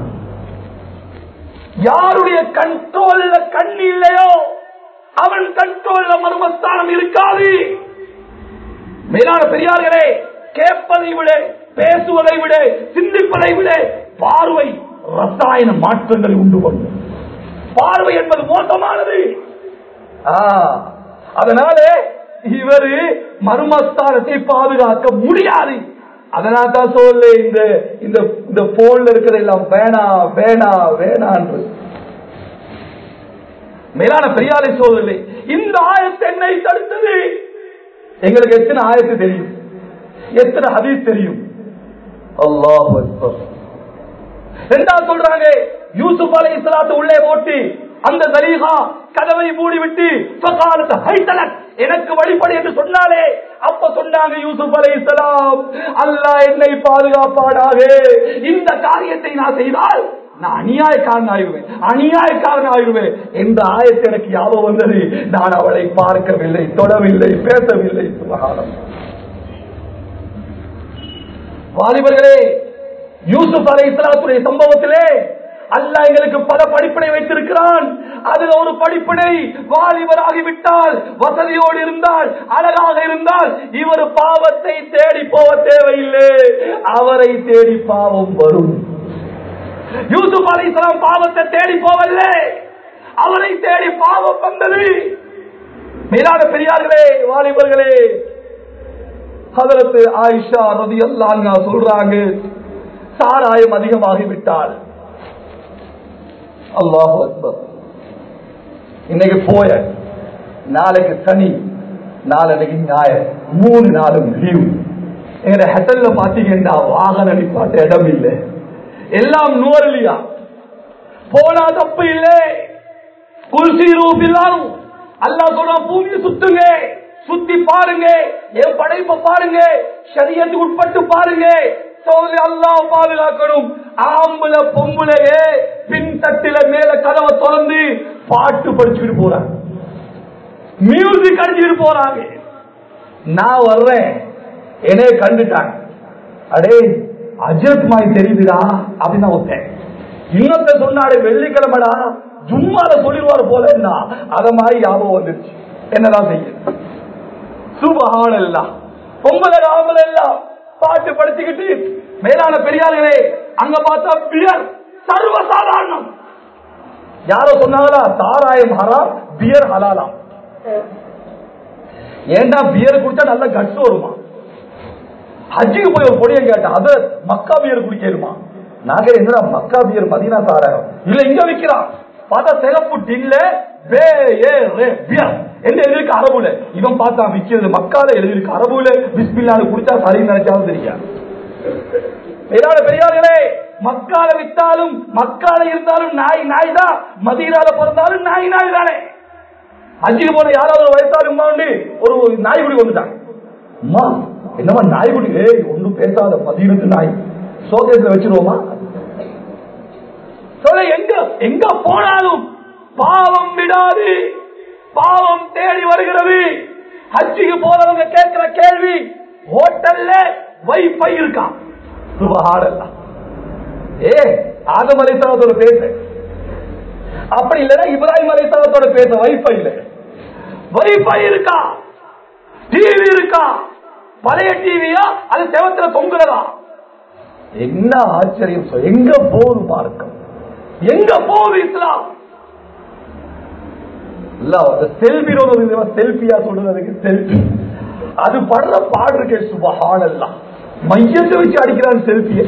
யாருடைய கண்ட்ரோல்ல கண் இல்லையோ அவன் கண்ட்ரோல்ல மர்மஸ்தானம் இருக்காது மேலான பெரியார்களே கேட்பதை விட பேசுவதை விட சிந்திப்பதை விட பார்வை ரசாயன மாற்றங்களை உண்டு பண்ணும் பார்வை என்பது மோசமானது ஆ, அதனால இவரு மர்மஸ்தானத்தை பாதுகாக்க முடியாது அதனால தான் சொல்ல இந்த இந்த இந்த போன்ல இருக்கிறதெல்லாம் வேணா வேணா வேணான்று மேலான பெரியாரை சோதனை இந்த ஆயத்து என்னை தடுத்தது எங்களுக்கு எத்தனை ஆயத்து தெரியும் எத்தனை ஹதீஸ் தெரியும் அல்லாஹ் ரெண்டாவது சொல்றாங்க யூசுப் அலை இஸ்லாத்து உள்ளே போட்டு அந்த தலீகா கதவை மூடிவிட்டு ஃபகாலத் ஹைதலக் எனக்கு வழிபடு என்று சொன்னாலே அப்ப சொன்னாங்க யூசுப் அலை இஸ்லாம் அல்லாஹ் என்னை பாதுகாப்பாடாக இந்த காரியத்தை நான் செய்தால் நான் அநியாயக்காரன் ஆயிடுவேன் அநியாயக்காரன் ஆயிடுவேன் என்ற ஆயத்தை எனக்கு ஞாபகம் வந்தது நான் அவளை பார்க்கவில்லை தொடவில்லை பேசவில்லை சுபகாரம் வாலிபர்களே யூசுப் அலை இஸ்லாத்துடைய சம்பவத்திலே அல்லாஹ் எங்களுக்கு பல படிப்பினை வைத்திருக்கிறான் அதுல ஒரு படிப்பினை வாலிபராகிவிட்டால் வசதியோடு இருந்தால் அழகாக இருந்தால் இவர் பாவத்தை தேடி போக தேவையில்லை அவரை தேடி பாவம் வரும் யூசுப் அலைஹிஸ்ஸலாம் பாவத்தை தேடி போவல்ல அவரை தேடி பாவம் வந்தது மேலான பெரியார்களே வாலிபர்களே ஹதரத்து ஆயிஷா ரதி அல்லாங்க சொல்றாங்க சாராயம் அதிகமாகி விட்டால் அல்லாஹ் அக்பர் இன்னைக்கு போய நாளைக்கு சனி நாளைக்கு ஞாயிறு மூணு நாளும் லீவு எங்க ஹெட்டல்ல பாத்தீங்கன்னா வாகன நிப்பாட்ட இடம் இல்லை எல்லாம் நூறலியா போனா தப்பு இல்லை குல்சி ரூபில்லாரும் அல்லாஹ் சொல்ற பூமியை சுத்துங்க சுத்தி பாருங்க என் படைப்பை பாருங்க சரியத்துக்கு உட்பட்டு பாருங்க சோதரி அல்லாஹ் பாதுகாக்கணும் ஆம்புல பொம்புலையே பின் தட்டில மேல கதவை திறந்து பாட்டு படிச்சுக்கிட்டு போறாங்க மியூசிக் அடிச்சுக்கிட்டு போறாங்க நான் வர்றேன் என்னைய கண்டுட்டாங்க அடே அஜத் மாதிரி தெரியுதுடா அப்படின்னு நான் ஒத்தேன் இன்னொருத்த சொன்னாடு வெள்ளிக்கிழமைடா ஜும்மால சொல்லிடுவார் போலன்னா அத மாதிரி ஞாபகம் வந்துருச்சு என்னதான் செய்ய சுபஹான் எல்லாம் பொம்பளை ஆம்பளை எல்லாம் பாட்டு படிச்சுக்கிட்டு மேலான பெரியார்களே அங்க பார்த்தா பியர் சர்வசாதாரணம் யாரோ சொன்னாங்களா சாராயம் ஹராம் பியர் ஹலாலாம் ஏண்டா பியர் குடிச்சா நல்ல கட்ஸ் வருமா ஹஜ்ஜுக்கு போய் ஒரு பொடியை கேட்டேன் அது மக்கா பியர் குடிக்கணுமா நாங்க என்னடா மக்கா பியர் மதீனா சாராயம் இல்ல இங்க விக்கிறான் பார்த்தா சிகப்பு டில்ல பே ஏ ரே பியர் என்ன எழுதிருக்கு அரபுல இவன் பார்த்தா விக்கிறது மக்கால எழுதிருக்கு அரபுல பிஸ்மில்லான்னு குடிச்சா சரின்னு நினைச்சாலும் தெரியாது பெரியார பெரியார்களே மக்கால வித்தாலும் மக்கால இருந்தாலும் நாய் நாய் தான் மதீனால பிறந்தாலும் நாய் நாய் தானே அஞ்சுக்கு போன யாராவது ஒரு வயசாலும் உண்டு ஒரு நாய்க்குடி வந்துட்டாங்க அம்மா என்னமா நாய்க்குடி ஏய் ஒன்றும் பேசாத மதியத்து நாய் சோகேஸ்ல வச்சிருவோமா சொல்ல எங்க எங்க போனாலும் பாவம் விடாது பாவம் தேடி வருகிறது ஹஜ்ஜிக்கு போறவங்க கேட்கிற கேள்வி ஹோட்டல்ல வைஃபை இருக்கா சுபஹானல்லாஹ். ஏ ஆதம் அலைத்தவத்தோட பேச அப்படி இல்லைன்னா இப்ராஹிம் அலைத்தவத்தோட பேச வைஃபை இல்ல வைஃபை இருக்கா டிவி இருக்கா பழைய டிவியா அது செவத்துல தொங்குறதா என்ன ஆச்சரியம் சொல். எங்க போகுது மார்க்கம் எங்க போகுது இஸ்லாம் செல்பி செல்பியா சொல்றதுக்கு செல்பி அது படுற பாடு இருக்கே சுபஹானல்லாம் மையத்தை வச்சு அடிக்கிறான் செல்பிய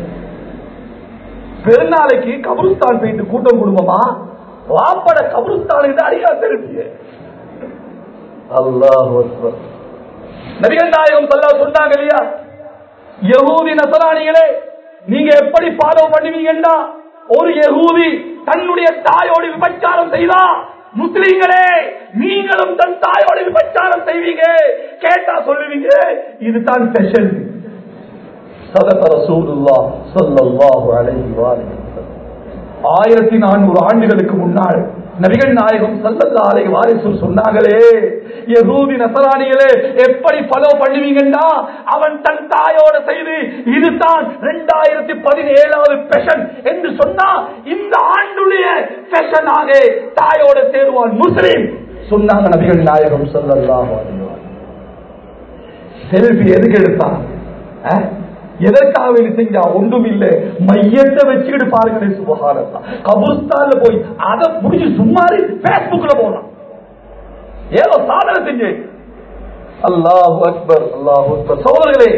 பெருநாளைக்கு கபருஸ்தான் போயிட்டு கூட்டம் குடும்பமா வாப்பட கபருஸ்தான் அடிக்கிறா செல்பிய அல்லாஹ் நபிகள் நாயகம் சல்லா சொன்னாங்க இல்லையா யகூதி நசராணிகளே நீங்க எப்படி ஃபாலோ பண்ணுவீங்கன்னா ஒரு யகூதி தன்னுடைய தாயோடு விபச்சாரம் செய்தா முஸ்லீம்களே நீங்களும் தன் தாயோடு விபச்சாரம் செய்வீங்க கேட்டா சொல்லுவீங்க இதுதான் ஸ்பெஷல் சதக ரசூலுல்லாஹ் ஸல்லல்லாஹு அலைஹி வஸல்லம் ஆயிரத்தி நானூறு ஆண்டுகளுக்கு முன்னால் நபிகள் நாயகம் சல்லல்லாஹு அலைஹி வாரிசு சொன்னாங்களே யகூதி நசராணிகளே எப்படி ஃபாலோ பண்ணுவீங்கன்னா அவன் தன் தாயோட செய்து இதுதான் இரண்டாயிரத்தி பதினேழாவது பெஷன் என்று சொன்னா இந்த ஆண்டுடைய பெஷனாக தாயோட சேருவான் முஸ்லீம் சொன்னாங்க நபிகள் நாயகம் சல்லல்லாஹு அலைஹி வஸல்லம் செல்ஃபி எதுக்கு எடுத்தான் அஹ்? எதற்காக வேண்டி செஞ்சா ஒன்றும் இல்லை மையத்தை வச்சுக்கிட்டு பாருங்களேன் சுபகாரத்தா கபுஸ்தான்ல போய் அதை புடிச்சு சும்மாரி பேஸ்புக்ல போறான் ஏதோ சாதனை செஞ்சு அல்லாஹு அக்பர் அல்லாஹு அக்பர் சோதர்களே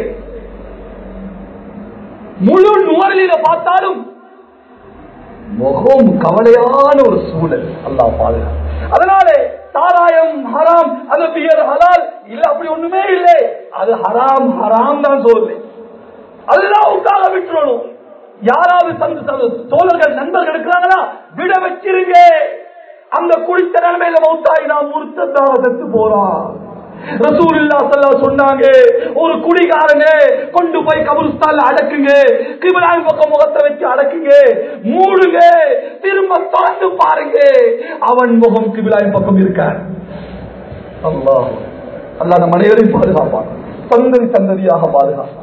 முழு நுவரலில பார்த்தாலும் முகம் கவலையான ஒரு சூழல் அல்லாஹ் பாதுகா அதனாலே சாராயம் ஹராம் அது பியர் ஹலால் இல்ல அப்படி ஒண்ணுமே இல்லை அது ஹராம் ஹராம் தான் சொல்லுது அல்லாவுக்காக விட்டுறணும் யாராவது தந்து தந்து தோழர்கள் நண்பர்கள் இருக்கிறாங்களா விட வச்சிருங்க அந்த குடித்த நிலைமையில மௌத்தாய் நாம் முருத்தத்தாக செத்து போறான் ரசூலுல்லா ஸல்லல்லாஹு சொன்னாங்க ஒரு குடிகாரங்க கொண்டு போய் கபருஸ்தான்ல அடக்குங்க கிபிலாயின் பக்கம் முகத்தை வச்சு அடக்குங்க மூடுங்க திரும்ப திறந்து பாருங்க அவன் முகம் கிபிலாயின் பக்கம் இருக்கார் அல்லாஹ் அல்லாஹ் நம்ம அனைவரையும் பாதுகாப்பான் சந்ததி சந்ததியாக பாதுகாப்பான்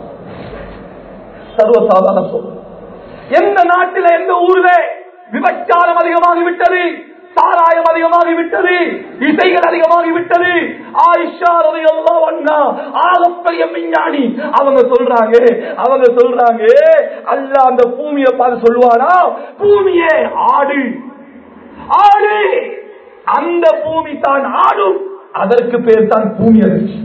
சர்வசாதாரண சொல் எந்த நாட்டில எந்த ஊரிலே விபச்சாரம் அதிகமாகி விட்டது சாராயம் அதிகமாகிவிட்டது இசைகள் அதிகமாகிவிட்டது ஆயிஷா ரலியல்லாஹு அன்ஹா ஆகப்பெரிய விஞ்ஞானி அவங்க சொல்றாங்க அவங்க சொல்றாங்க அல்லாஹ் அந்த பூமியை பார்த்து சொல்லுவானா பூமியே ஆடு ஆடு அந்த பூமி தான் ஆடும் அதற்கு பேர் தான் பூமி அதிர்ச்சி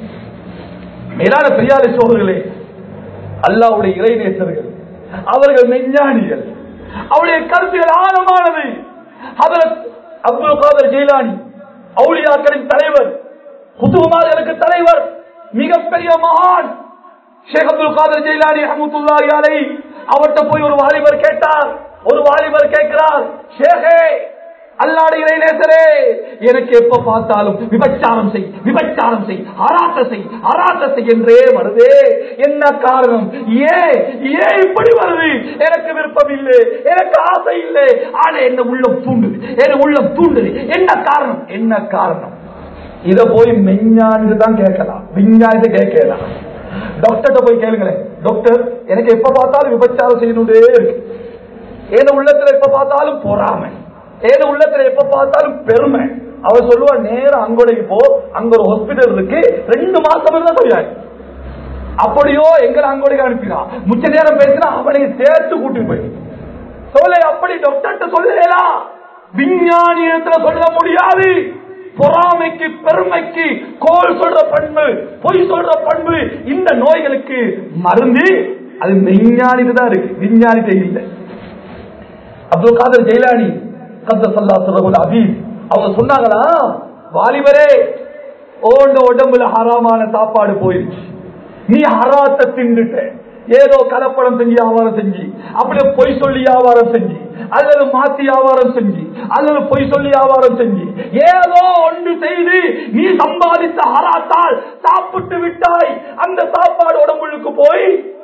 மேலான பெரியார சோழர்களே அல்லாவுடைய இறைநேசர்கள் அவர்கள் மெஞ்ஞானிகள் அவருடைய கருத்துகள் ஆழமானது ஹதரத் அப்துல் காதர் ஜெயிலானி அவுளியாக்களின் தலைவர் குதுமார்களுக்கு தலைவர் மிகப்பெரிய மகான் ஷேக் அப்துல் காதர் ஜெயிலானி அஹமத்துல்லாஹி அலைஹி அவர்கிட்ட போய் ஒரு வாலிபர் கேட்டார் ஒரு வாலிபர் கேட்கிறார் ஷேகே அல்லாட இறைநேசரே எனக்கு எப்ப பார்த்தாலும் விபச்சாரம் செய் விபச்சாரம் செய் அராத்த செய் அராத்த செய் என்றே வருதே என்ன காரணம் ஏன் ஏன் இப்படி வருது எனக்கு விருப்பம் இல்லை எனக்கு ஆசை இல்லை ஆனா என்ன உள்ளம் தூண்டுது என்ன உள்ளம் தூண்டுது என்ன காரணம் என்ன காரணம் இத போய் மெஞ்ஞானிட்டு தான் கேட்கலாம் விஞ்ஞானிட்டு கேட்கலாம் டாக்டர்கிட்ட போய் கேளுங்களேன் டாக்டர் எனக்கு எப்ப பார்த்தாலும் விபச்சாரம் செய்யணுண்டே இருக்கு ஏன உள்ளத்துல எப்ப பார்த்தாலும் பொறாமை ஏன உள்ளத்துல எப்ப பார்த்தாலும் பெருமை அவர் சொல்லுவா நேரம் அங்கோடைக்கு போ அங்க ஒரு ஹாஸ்பிட்டல் இருக்கு ரெண்டு மாசம் இருந்தா சரியாய் அப்படியோ எங்க அங்கோடைக்கு அனுப்பினா முச்ச நேரம் பேசினா அவனை சேர்த்து கூட்டி போய் சொல்ல அப்படி டாக்டர்கிட்ட சொல்லலாம் விஞ்ஞானி இடத்துல சொல்ல முடியாது பொறாமைக்கு பெருமைக்கு கோல் சொல்ற பண்பு பொய் சொல்ற பண்பு இந்த நோய்களுக்கு மருந்து அது விஞ்ஞானிட்டு தான் இருக்கு விஞ்ஞானிட்ட இல்லை அப்துல் காதர் ஜெயிலானி கந்த சல்லா சொல்ல அபீஸ் அவங்க சொன்னாங்களா வாலிபரே ஓண்ட உடம்புல ஹராமான சாப்பாடு போயிருச்சு நீ ஹராத்த தின்னுட்ட ஏதோ கலப்படம் செஞ்சு வியாபாரம் செஞ்சு அப்படியே பொய் சொல்லி வியாபாரம் செஞ்சு அல்லது மாத்தி வியாபாரம் செஞ்சு அல்லது பொய் சொல்லி வியாபாரம் செஞ்சு ஏதோ ஒன்று செய்து நீ சம்பாதித்த ஹராத்தால் சாப்பிட்டு விட்டாய் அந்த சாப்பாடு உடம்புக்கு போய்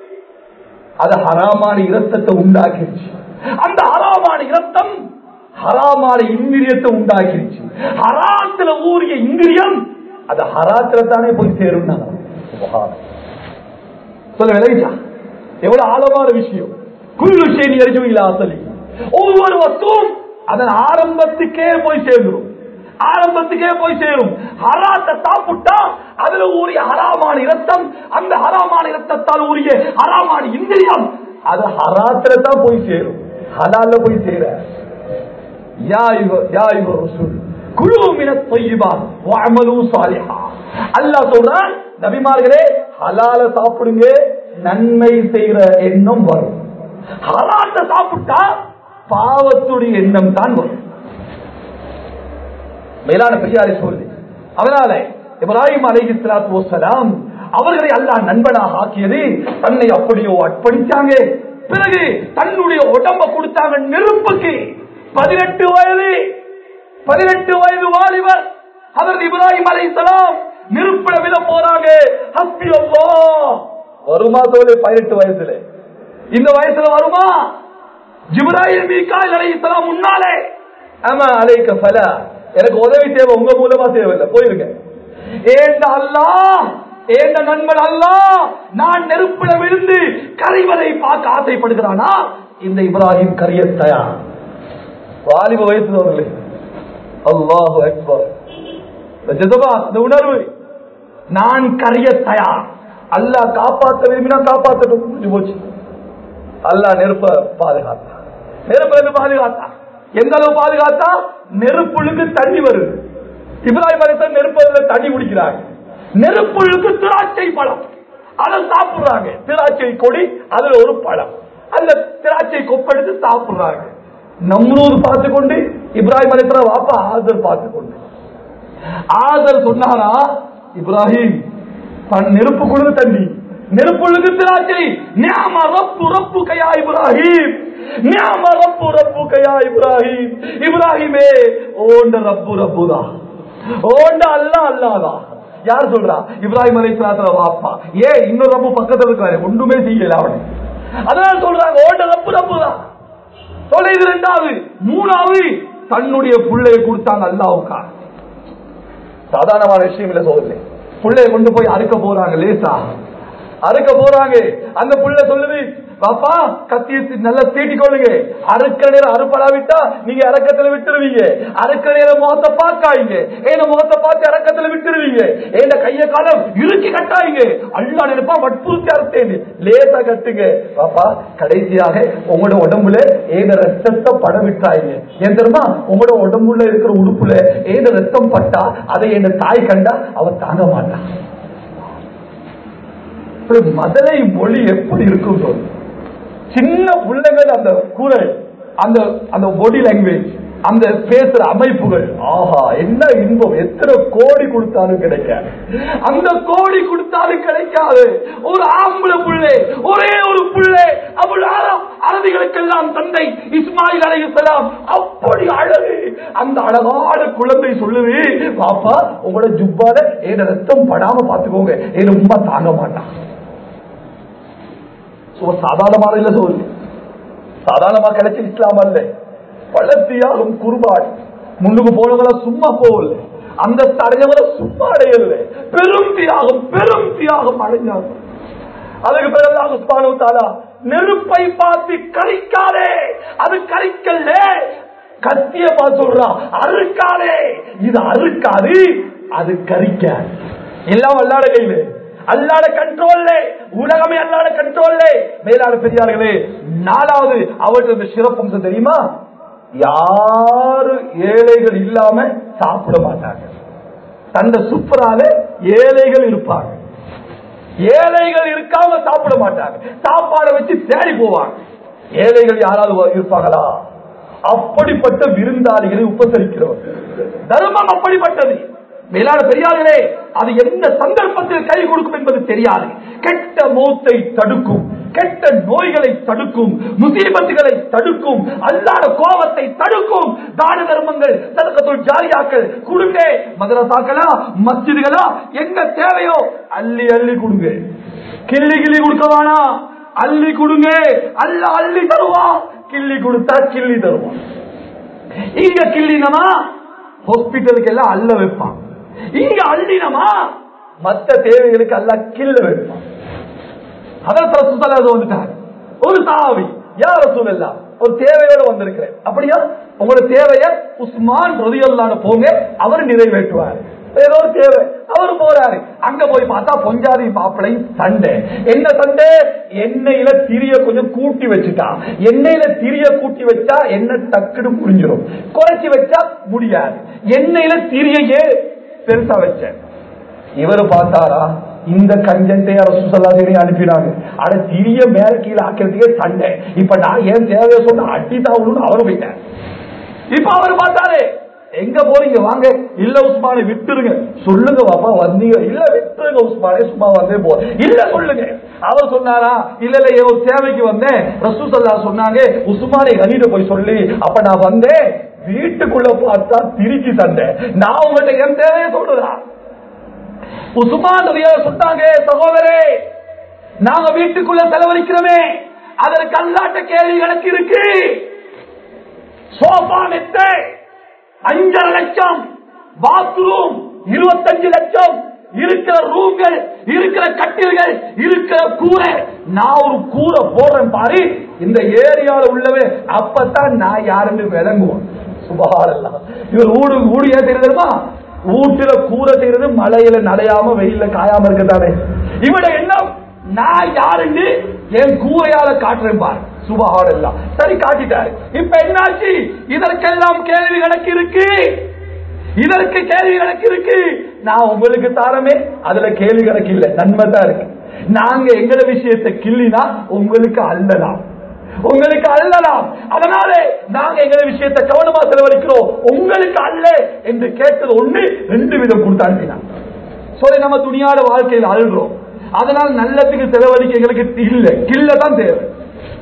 அது ஹராமான இரத்தத்தை உண்டாக்கிடுச்சு அந்த ஹராமான இரத்தம் ஹராமான இந்திரியத்தை உண்டாக்கிடுச்சு ஹராத்துல ஊறிய இந்திரியம் அது ஹராத்துல தானே போய் சேரும் சொல்ல விளைவிச்சா எவ்வளவு ஆழமான விஷயம் குள்ளு செய்தி அறிஞ்சுவீங்களா அசலி ஒவ்வொரு வஸ்துவும் அதன் ஆரம்பத்துக்கே போய் சேர்ந்துடும் ஆரம்பத்துக்கே போய் சேரும் ஹராத்தை சாப்பிட்டா அதுல ஊறிய ஹராமான இரத்தம் அந்த ஹராமான இரத்தத்தால் ஊறிய ஹராமான இந்திரியம் அது ஹராத்துல தான் போய் சேரும் ஹலால போய் சேர யா யுவ- யா யுவ ரசூல், குலு மினத் தொய்யிபாத் வஅமலு சாலிஹா. அல்லாஹ் சொல்றான் நபிமார்களே ஹலால சாப்பிடுங்க நன்மை செய்யற எண்ணம் வரும் ஹலாத்த சாப்பிட்டா பாவத்துடைய எண்ணம் தான் வரும் மேலான பெரியாரை சொல்லி அதனால இப்ராஹிம் அலைஹி ஸலாத்து வஸலாம் அவர்களை அல்லாஹ் நண்பனாக ஆக்கியது தன்னை அப்படியோ அர்ப்பணிச்சாங்க பிறகு தன்னுடைய உடம்ப கொடுத்தாங்க நெருப்புக்கு பதினெட்டு வயது பதினெட்டு வயது வாலிபர் அதற்கு இப்ராஹிம் அலைஹிஸ்ஸலாம் நெருப்புல விழ போறாங்க ஹஸ்பி அல்லாஹ் வருமா தோழி பதினெட்டு வயசுல இந்த வயசுல வருமா ஜிப்ராஹிம் மீகாயில் அலைஹிஸ்ஸலாம் முன்னாலே ஆமா அலைக்க ஃபலா எனக்கு உதவி தேவை உங்க மூலமா தேவையில்லை போயிருங்க ஏண்ட அல்லாஹ் ஏண்ட நண்பன் அல்லாஹ் நான் நெருப்புல விழுந்து கரைவதை பார்க்க ஆசைப்படுகிறானா இந்த இப்ராஹிம் கரிய தயார் வாலிப வயசுல அல்லாஹு அக்பர் இந்த ஜதுபா, இந்த உணர்வு நான் கரிய தயார் அல்லாஹ் காப்பாத்த விரும்பினா காப்பாத்தட்டும் முடிஞ்சு போச்சு அல்லாஹ் நெருப்ப பாதுகாத்தா நெருப்ப இருந்து பாதுகாத்தா எந்த அளவு பாதுகாத்தா நெருப்புழுக்கு தண்ணி வருது இப்ராஹிம் அலிசன் நெருப்புல தண்ணி குடிக்கிறாங்க நெருப்புழுக்கு திராட்சை பழம் அதை சாப்பிடுறாங்க திராட்சை கொடி அதுல ஒரு பழம் அந்த திராட்சை கொப்பெடுத்து சாப்பிடுறாங்க நம்ரூது பார்த்து கொண்டு இப்ராஹிம் அலிஸ்லாம் வாப்பா ஆதர் பார்த்து கொண்டு ஆதர் சொன்னாரா இப்ராஹிம் தன் நெருப்பு கொடுத்து தண்ணி நெருப்புழுக்கு திராட்சை நியாம ரப்பு ரப்பு கயா இப்ராஹிம் நியாம ரப்பு ரப்பு கயா இப்ராஹிம் இப்ராஹிமே ஓண்ட ரப்பு ரப்புதா ஓண்ட அல்லா அல்லாதா யார் சொல்றா இப்ராஹிம் அலை வாப்பா ஏன் இன்னொரு ரப்பு பக்கத்துல இருக்காரு ஒன்றுமே செய்யல அவனை அதனால சொல்றாங்க ஓண்ட ரப்பு ரப்புதான் சொல்ல இது ரெண்டாவது மூணாவது தன்னுடைய புள்ளையை கொடுத்தாங்க அல்லாவுக்கா சாதாரணமான விஷயம் இல்ல சோதனை புள்ளைய கொண்டு போய் அறுக்க போறாங்க லேசா அறுக்க போறாங்க அந்த புள்ள சொல்லுது பாப்பா கத்தியை தி- நல்லா தீட்டிக்கொள்ளுங்க அறுக்கிற நேரம் அறுப்படாவிட்டா நீங்க இறக்கத்துல விட்டுருவீங்க அறுக்கிற நேரம் முகத்தை பார்க்காதீங்க ஏன முகத்தை பார்த்து இறக்கத்துல விட்டுருவீங்க ஏன கைய காலம் இறுக்கி கட்டாயிங்க அல்லா நினைப்பா வற்புறுத்தி அறுத்தேன் லேசா கட்டுங்க பாப்பா கடைசியாக உங்களோட உடம்புல ஏன ரத்தத்தை பட விட்டாயிங்க ஏன் தெரியுமா உங்களோட உடம்புல இருக்கிற உடுப்புல ஏன ரத்தம் பட்டா அதை என் தாய் கண்டா அவ தாங்க மாட்டான் இப்படி மதலை மொழி எப்படி இருக்கும் தோல் சின்ன பிள்ளைகள் அந்த குரல் அந்த அந்த பாடி லாங்குவேஜ் அந்த பேசுற அமைப்புகள் ஆஹா என்ன இன்பம் எத்தனை கோடி கொடுத்தாலும் கிடைக்காது அந்த கோடி கொடுத்தாலும் கிடைக்காது ஒரு ஆம்பளை புள்ளை ஒரே ஒரு புள்ளை அவள் அரபிகளுக்கெல்லாம் தந்தை இஸ்மாயில் அலைஹிஸ்ஸலாம் அப்படி அழகு அந்த அழகான குழந்தை சொல்லுது பாப்பா உங்களோட ஜுப்பால ஏன ரத்தம் படாம பாத்துக்கோங்க ஏன் உமா தாங்க மாட்டான் சும்மா சாதாரணமான இல்ல சொல்லு சாதாரணமா கிடைச்ச இஸ்லாம் அல்ல பழத்தியாகும் குருபாடு முன்னுக்கு போனவங்கள சும்மா போகல அந்த அடைஞ்சவங்கள சும்மா அடையல பெரும் தியாகம் பெரும் தியாகம் அடைஞ்சாங்க அதுக்கு பிறகு சுபானு தாலா நெருப்பை பார்த்து கரிக்காதே அது கரிக்கல்ல கத்திய பார்த்து சொல்றான் அறுக்காதே இது அறுக்காது அது கரிக்க எல்லாம் அல்லாட கையில அல்லாட கண்ட்ரோல்ல உலகமே அல்லாட கண்ட்ரோல்ல மேலான பெரியார்களே நாலாவது அவர்களுக்கு சிறப்பம்சம் தெரியுமா யாரு ஏழைகள் இல்லாம சாப்பிட மாட்டாங்க தந்த சுப்பரால ஏழைகள் இருப்பாங்க ஏழைகள் இருக்காம சாப்பிட மாட்டாங்க சாப்பாடை வச்சு தேடி போவாங்க ஏழைகள் யாராவது இருப்பாங்களா அப்படிப்பட்ட விருந்தாளிகளை உபசரிக்கிறோம் தர்மம் அப்படிப்பட்டது மேலான பெரியார்களே அது எந்த சந்தர்ப்பத்தில் கை கொடுக்கும் என்பது தெரியாது கெட்ட மௌத்தை தடுக்கும் கெட்ட நோய்களை தடுக்கும் முசீபத்துகளை தடுக்கும் அல்லாத கோபத்தை தடுக்கும் தான தர்மங்கள் சதக்கத்துள் ஜாரியாக்கள் கொடுங்க மதரசாக்களா மஸ்ஜிதுகளா எங்க தேவையோ அள்ளி அள்ளி கொடுங்க கிள்ளி கிள்ளி கொடுக்க வேணாம் அள்ளி கொடுங்க அல்ல அள்ளி தருவான் கிள்ளி கொடுத்தா கிள்ளி தருவான் இங்க கிள்ளினமா ஹாஸ்பிட்டலுக்கு எல்லாம் அள்ள வைப்பான் இங்க அள்ளினமா மத்த தேவைகளுக்கு அல்ல கிள்ள வைப்பான் அதற்கு ரசூலுல்லாஹி வந்துட்டார் ஒரு சாவி யார் ரசூலுல்லா ஒரு தேவையோட வந்திருக்கிறேன் அப்படியா உங்களோட தேவைய உஸ்மான் ரதியல்லான்னு போங்க அவர் நிறைவேற்றுவார் ஏதோ ஒரு தேவை அவர் போறாரு அங்க போய் பார்த்தா பொஞ்சாதி மாப்பிளை சண்டை என்ன சண்டை எண்ணெயில திரிய கொஞ்சம் கூட்டி வச்சுட்டா எண்ணெயில திரிய கூட்டி வச்சா எண்ணெய் டக்குன்னு புரிஞ்சிடும் குறைச்சி வச்சா முடியாது எண்ணெயில திரியையே பெருசா வச்சேன் இவர் பார்த்தாரா இந்த கஞ்சத்தை அரசு அனுப்பினாங்க அட திரிய மேல கீழே ஆக்கிறதுக்கே சண்டை இப்ப நான் ஏன் தேவையை சொன்ன அட்டிதாவுன்னு அவரு போயிட்டேன் இப்ப அவர் பார்த்தாரு எங்க போறீங்க வாங்க இல்ல உஸ்மானை விட்டுருங்க சொல்லுங்க பாப்பா வந்தீங்க இல்ல விட்டுருங்க உஸ்மானே சும்மா வந்தே போ இல்ல சொல்லுங்க அவர் சொன்னாரா இல்ல இல்ல ஏன் ஒரு சேவைக்கு வந்தேன் ரசூ சல்லா சொன்னாங்க உஸ்மானை கனிட்டு போய் சொல்லி அப்ப நான் வந்தேன் வீட்டுக்குள்ள பார்த்தா திருச்சி சண்டை நான் உங்கள்கிட்ட என் தேவையை சொல்றதா உஸ்மான் சொன்னாங்க சகோதரே நாங்க வீட்டுக்குள்ள செலவழிக்கிறோமே அதற்கு அல்லாட்ட கேள்வி கணக்கு இருக்கு சோபா மெத்தை அஞ்சரை லட்சம் பாத்ரூம் இருபத்தஞ்சு லட்சம் இருக்கிற ரூம்கள் இருக்கிற கட்டில்கள் இருக்கிற கூரை நான் ஒரு கூரை போடுறேன் பாரு இந்த ஏரியாவில் உள்ளவே அப்பதான் நான் யாருன்னு விளங்குவோம் சுபகாரம் இவர் ஊடு ஊடு ஏன் தெரியுதுமா வீட்டுல கூரை செய்யறது மழையில நடையாம வெயில காயாம இருக்கத்தானே இவட எண்ணம் நான் யாருன்னு என் கூரையால காட்டுறேன் பாரு சுபகாரம் எல்லாம் சரி காட்டிட்டாரு இப்ப என்னாச்சு இதற்கெல்லாம் கேள்வி கணக்கு இருக்கு இதற்கு கேள்வி கணக்கு இருக்கு நான் உங்களுக்கு தாரமே அதுல கேள்வி கணக்கு இல்ல நன்மை தான் இருக்கு நாங்க எங்கட விஷயத்தை கிள்ளினா உங்களுக்கு அல்லலாம் உங்களுக்கு அல்லலாம் அதனால நாங்க எங்க விஷயத்தை கவனமா செலவழிக்கிறோம் உங்களுக்கு அல்ல என்று கேட்டது ஒண்ணு ரெண்டு விதம் கொடுத்து அனுப்பினான் சொல்லி நம்ம துணியாட வாழ்க்கையில் அழுகிறோம் அதனால் நல்லதுக்கு செலவழிக்க எங்களுக்கு இல்ல கில்ல தான் தேவை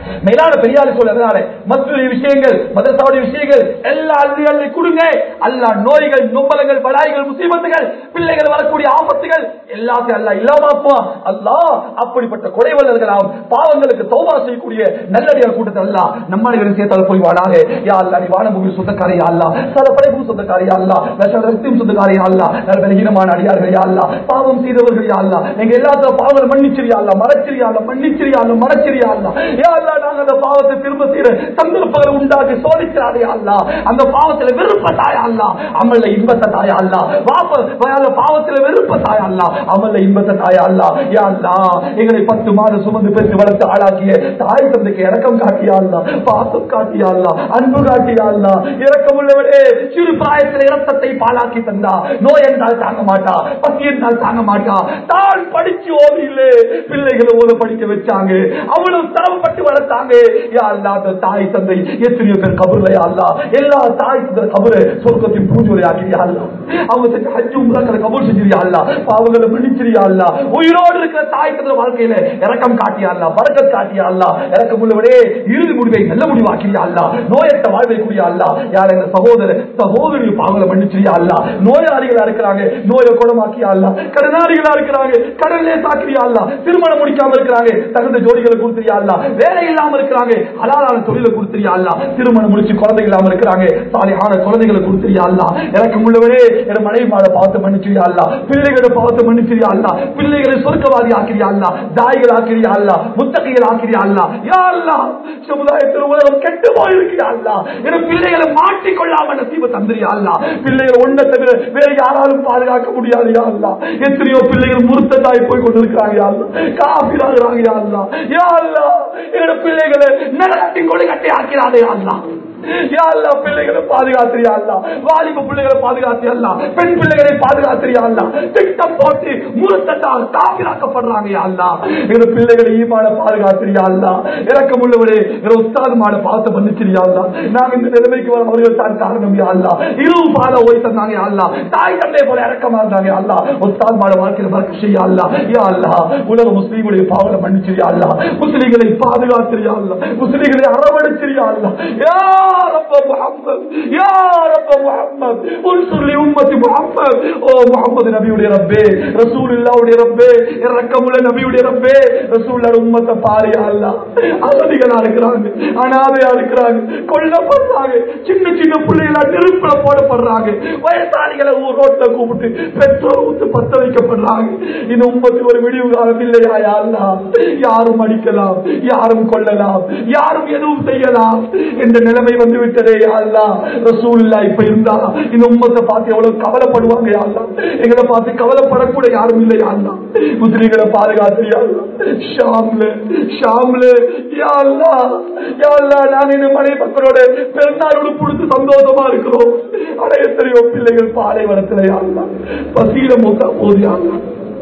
மேலான பெரியாரு சொல்றதுனால மற்ற விஷயங்கள் மதரசாவுடைய விஷயங்கள் எல்லா அள்ளி அள்ளி கொடுங்க அல்லா நோய்கள் நொம்பலங்கள் பலாய்கள் முசீபத்துகள் பிள்ளைகள் வரக்கூடிய ஆபத்துகள் எல்லாத்தையும் அல்லா இல்லாம அல்லா அப்படிப்பட்ட கொடைவல்லர்களாம் பாவங்களுக்கு தௌபா செய்யக்கூடிய நல்லடியார் கூட்டத்தை அல்லா நம்மளுக்கு சேர்த்தால் போய் வாடாக யா அல்லா நீ வானபூமி சொந்தக்காரி அல்லா சல படைப்பு சொந்தக்காரி அல்லா ரத்தம் சொந்தக்காரி அல்லா நல்ல பலகீனமான அடியார்கள் யா அல்லா பாவம் செய்தவர்கள் யா அல்லா எங்க எல்லாத்துல பாவங்களை மன்னிச்சிரியா அல்லா மறைச்சிரியா அல்லா மன்னிச்சிரியா அல்லா மறைச்சிரியா அல்லா யா அல்லா நாங்க அந்த பாவத்தை திரும்ப செய்யற சந்தர்ப்பங்களை உண்டாக்கி சோதிக்கிறாரே அல்லா அந்த பாவத்துல வெறுப்பத்தாயா அல்லா அமல்ல இன்பத்தை தாயா அல்லா வாப்ப அந்த பாவத்துல வெறுப்பத்தாயா அல்லா அமல்ல இன்பத்தை தாயா அல்லா யா அல்லா எங்களை பத்து மாதம் சுமந்து பெற்று வளர்த்து ஆளாக்கிய தாய் தந்தைக்கு இறக்கம் காட்டியா அல்லா பாசம் காட்டியா அல்லா அன்பு காட்டியா அல்லா இறக்கம் உள்ளவரே சிறு பிராயத்தில் இரத்தத்தை பாலாக்கி தந்தா நோய் என்றால் தாங்க மாட்டா பசி என்றால் தாங்க மாட்டா தான் படிச்சு ஓதியிலே பிள்ளைகளை ஓத படிக்க வச்சாங்க அவ்வளவு சிரமப்பட்டு வளர்த்தாங்க யா அல்லா அந்த தாய் தந்தை எத்தனையோ பேர் கபூர்ல யா அல்லா எல்லா தாய் தந்தை கபூர் சொர்க்கத்தின் பூஜை ஆக்கிறியா அல்லா அவங்க செஞ்ச ஹஜ்ஜு உம்ராக்களை கபூர் செஞ்சிரியா அல்லா பாவங்களை மன்னிச்சிரியா அல்லா உயிரோடு இருக்கிற தாய் தந்தை வாழ்க்கையில இறக்கம் காட்டியா அல்லா பறக்கத் காட்டியா அல்லா இறக்கம் உள்ளவரே இறுதி முடிவை நல்ல முடிவாக்கிறியா அல்லா நோயற்ற வாழ்வை கூடிய அல்லா யார் எங்க சகோதர சகோதரி பாவங்களை மன்னிச்சிரியா அல்லா நோயாளிகளா இருக்கிறாங்க நோயை குணமாக்கியா அல்லா கடனாளிகளா இருக்கிறாங்க கடல்லே சாக்கிரியா அல்லா திருமணம் முடிக்காம இருக்கிறாங்க தகுந்த ஜோடிகளை கொடுத்துறியா அல்லா வேலை இல்லாம இருக்கிறாங்க ஹலாலான தொழிலை கொடுத்துறியா அல்லா திருமணம் முடிச்சு குழந்தை இல்லாம இருக்கிறாங்க சாலியான குழந்தைகளை கொடுத்துறியா அல்லா எனக்கு உள்ளவரே என் மனைவி மாட பார்த்து மன்னிச்சிரியா அல்லா பிள்ளைகளை பார்த்து மன்னிச்சிரியா அல்லா பிள்ளைகளை சொர்க்கவாதி ஆக்கிறியா அல்லா தாய்கள் ஆக்கிறியா அல்லா முத்தகைகள் ஆக்கிறியா அல்லா யா அல்லா சமுதாயத்தில் உலகம் கெட்டு போயிருக்கியா அல்லா என் பிள்ளைகளை மாட்டிக்கொள்ளாம நசீப தந்திரியா அல்லா பிள்ளைகளை ஒன்றை தவிர வேற யாராலும் பாதுகாக்க முடியாது யா அல்லா எத்தனையோ பிள்ளைகள் முருத்ததாய் போய் கொண்டிருக்கிறாங்க யா அல்லா காபிராகிறாங்க யா அல்லா யா அல்லா என்னோட பிள்ளைகளை நரகத்தின் கொலை கட்டி ஆக்கிறாதே அல்லா யா அல்லா பிள்ளைகளை பாதுகாத்திரியா அல்லா வாலிப பிள்ளைகளை பாதுகாத்தியா அல்லா பெண் பிள்ளைகளை பாதுகாத்திரியா அல்லா திட்டம் போட்டு முருத்தத்தால் காப்பிராக்கப்படுறாங்க யா அல்லா எங்க பிள்ளைகளை ஈமான பாதுகாத்திரியா அல்லா இறக்கம் உள்ளவரே எங்க உஸ்தாது மாட பார்த்து பண்ணிச்சிரியா அல்லா நாங்க இந்த நிலைமைக்கு வர அவர்கள் தான் காரணம் யா அல்லா இருவு பால ஓய் தந்தாங்க யா அல்லா தாய் தந்தை போல இறக்கமா இருந்தாங்க யா அல்லா உஸ்தாது மாட வாழ்க்கையில பறக்க செய்யா அல்லா யா அல்லா உலக முஸ்லீம்களுடைய பாவலை மன்னிச்சிரியா அல்லா முஸ்லீம்களை பாதுகாத்திரியா அல்லா முஸ்லீம்களை அரவணைச்சிரியா அல்லா யா رب محمد يا رب محمد انصر لأمة محمد ஓ முகமது நபியுடைய ரப்பே ரசூலுல்லாவுடைய ரப்பே இரக்கமுள்ள நபியுடைய ரப்பே ரசூலுல்லாஹ் உம்மத்தை பாரியா அல்லாஹ் அகதிகளா இருக்கிறாங்க அனாதையா இருக்கிறாங்க கொல்லப்படுறாங்க சின்ன சின்ன பிள்ளைகளா நெருப்புல போடப்படுறாங்க வயசாளிகளை ஊர் ரோட்ல கூப்பிட்டு பெட்ரோல் ஊத்து பத்த வைக்கப்படுறாங்க இந்த உம்மத்துக்கு ஒரு விடிவு காலம் இல்லையா யா அல்லாஹ் யாரும் அடிக்கலாம் யாரும் கொள்ளலாம் யாரும் எதுவும் செய்யலாம் என்ற நிலைமை வந்து விட்டதே யா அல்லாஹ் ரசூலுல்லா இப்ப இருந்தா இந்த உம்மத்தை பார்த்து எவ்வளவு கவலைப்படுவாங்க யா அல்லாஹ் எங்களை பார்த்து கவலைப்படக்கூட யாரும் இல்லை யா அல்லாஹ் முஸ்லிம்களை பாதுகாத்து யா அல்லாஹ் ஷாம்ல ஷாம்ல யா அல்லாஹ் யா அல்லாஹ் நான் இந்த மனை மக்களோட பெருநாள் உடுப்புடுத்து சந்தோஷமா இருக்கிறோம் ஆனா எத்தனையோ பிள்ளைகள் பாலைவனத்துல யா அல்லாஹ் பசியில மூத்தா போது யா அல்லாஹ்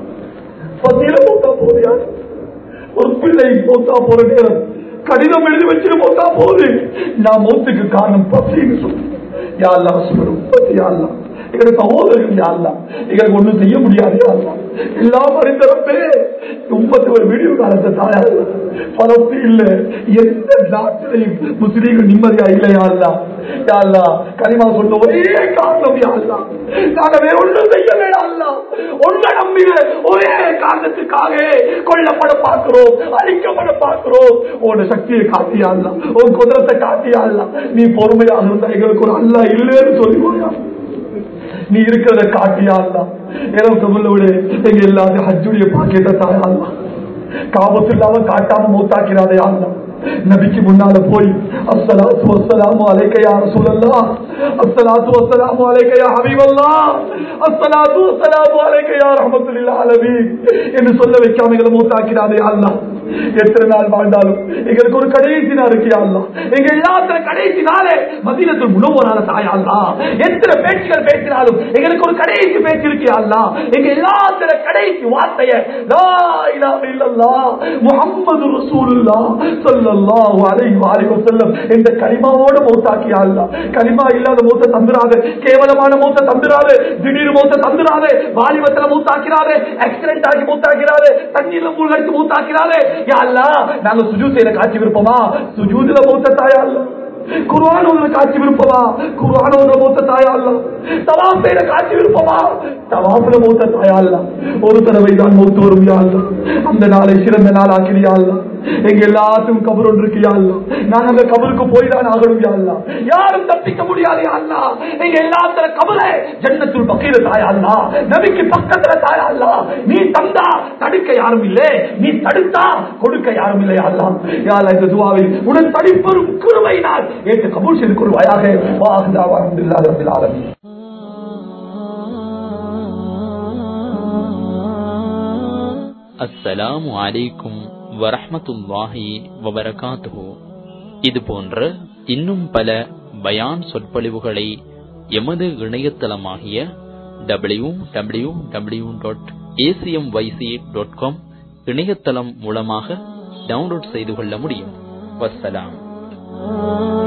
பசியில மூத்தா போது யா அல்லாஹ். ஒரு பிள்ளை மூத்தா போற நேரம் கடிதம் எழுதி வச்சுட்டு மூத்தா போகுது நான் மூத்துக்கு காரணம் பசின்னு சொல்லு யாரெல்லாம் சொல்லணும் யாரெல்லாம் எங்களுக்கு சகோதரர்கள் யாரெல்லாம் எங்களுக்கு ஒண்ணும் செய்ய முடியாது யாரெல்லாம் எல்லாம் அறிந்தரப்பே முப்பத்தி ஒரு வீடியோ காலத்தை தாயா பலஸ்தீன்ல எந்த நாட்டிலையும் முஸ்லீம்கள் நிம்மதியா இல்லையா அல்லா யாழ்லா கனிமா சொன்ன ஒரே காரணம் யாழ்லா நாங்க வேற ஒன்றும் செய்யலையா அல்லா ஒன்றை நம்பிய ஒரே காரணத்துக்காக கொல்லப்பட பார்க்கிறோம் அழிக்கப்பட பார்க்கிறோம் உன்னோட சக்தியை காட்டியா அல்லா உன் குதிரத்தை காட்டியா அல்லா நீ பொறுமையாக இருந்தா எங்களுக்கு ஒரு அல்லா இல்லைன்னு சொல்லுவோயா நீ இருக்கிறத காட்டியா அல்லா எனக்கு சொல்லவிட எங்க எல்லாத்தையும் ஹஜ்ஜுடைய பாக்கியத்தை தாயா அல்லா காபத்து இல்லாம காட்டாம மூத்தாக்கிறாதே அல்லா நபிக்கு முன்னால போய் அஸ்ஸலாத்து வஸ்ஸலாமு அலைக்க யா ரசூலல்லாஹ் அஸ்ஸலாத்து வஸ்ஸலாமு அலைக்க யா ஹபீபல்லாஹ் அஸ்ஸலாத்து வஸ்ஸலாமு அலைக்க யா ரஹ்மத்துல் ஆலமீன் என்று சொல்ல வைக்காம எங்களை மூத்தாக்கிறாதே அல்லாஹ் எத்தனை நாள் வாழ்ந்தாலும் எங்களுக்கு ஒரு கடைசி நாள் இருக்கு அல்லா எங்க எல்லாத்திர கடைசி நாளே மதீனத்தில் முனவரான தாயா அல்லா எத்தனை பேச்சுகள் பேசினாலும் எங்களுக்கு ஒரு கடைசி பேச்சு இருக்கு அல்லா எங்க எல்லாத்திர கடைசி வார்த்தைய லா இலாஹ இல்லல்லாஹ் முஹம்மது ரசூலுல்லாஹ் ஸல்லல்லாஹு அலைஹி வஸல்லம் இந்த கலிமாவோட மௌத்தாக்கி அல்லா கலிமா இல்ல இல்லாத மூத்த தந்துராது கேவலமான மூத்த தந்துராது திடீர் மூத்த தந்துராது வாலிபத்துல மூத்தாக்கிறாரு ஆக்சிடென்ட் ஆகி மூத்தாக்கிறாரு தண்ணீர்ல மூழ்கடிச்சு மூத்தாக்கிறாரு யா அல்லாஹ் நாங்க சுஜூதையில காட்சி விருப்பமா சுஜூதுல மூத்த தாயா அல்ல குர்ஆன் ஓதுற காட்சி விருப்பமா குர்ஆன் ஓதுற மூத்த தாயா அல்ல தவாப் செய்யற காட்சி விருப்பமா தவாப்ல மூத்த தாயா அல்ல ஒரு தடவை தான் மூத்து வரும் யா அல்ல அந்த நாளை சிறந்த நாள் ஆக்கிறியா அல்ல எங்க எல்லாத்துக்கும் கபர் ஒன்று இருக்கு யா அல்ல நாங்க அந்த கபருக்கு போய் தான் ஆகணும் யா அல்ல யாரும் தப்பிக்க முடியாது யா அல்ல எங்க எல்லாத்துல கபரை ஜன்னத்துள் பக்கீர தாயா அல்ல நபிக்கு பக்கத்துல தாயா அல்ல நீ தந்தா தடுக்க யாரும் இல்லை நீ தடுத்தா கொடுக்க யாரும் இல்லை அல்லா யா அல்ல இந்த துவாவில் உடன் தடிப்பெரும் குருவையினால் ஏற்று கபூல் செய்து கொள்வாயாக வாஹ்தா வஹம்துல்லாஹி ரப்பில் ஆலமீன் அஸ்ஸலாமு அலைக்கும் வரஹ்மத்துல்லாஹி வபரகாத்துஹு இது போன்ற இன்னும் பல பயான் சொற்பொழிவுகளை எமது இணையதளமாகிய W W W dot ACM YC dot com இணையதளம் மூலமாக டவுன்லோட் செய்து கொள்ள முடியும் வஸ்ஸலாம்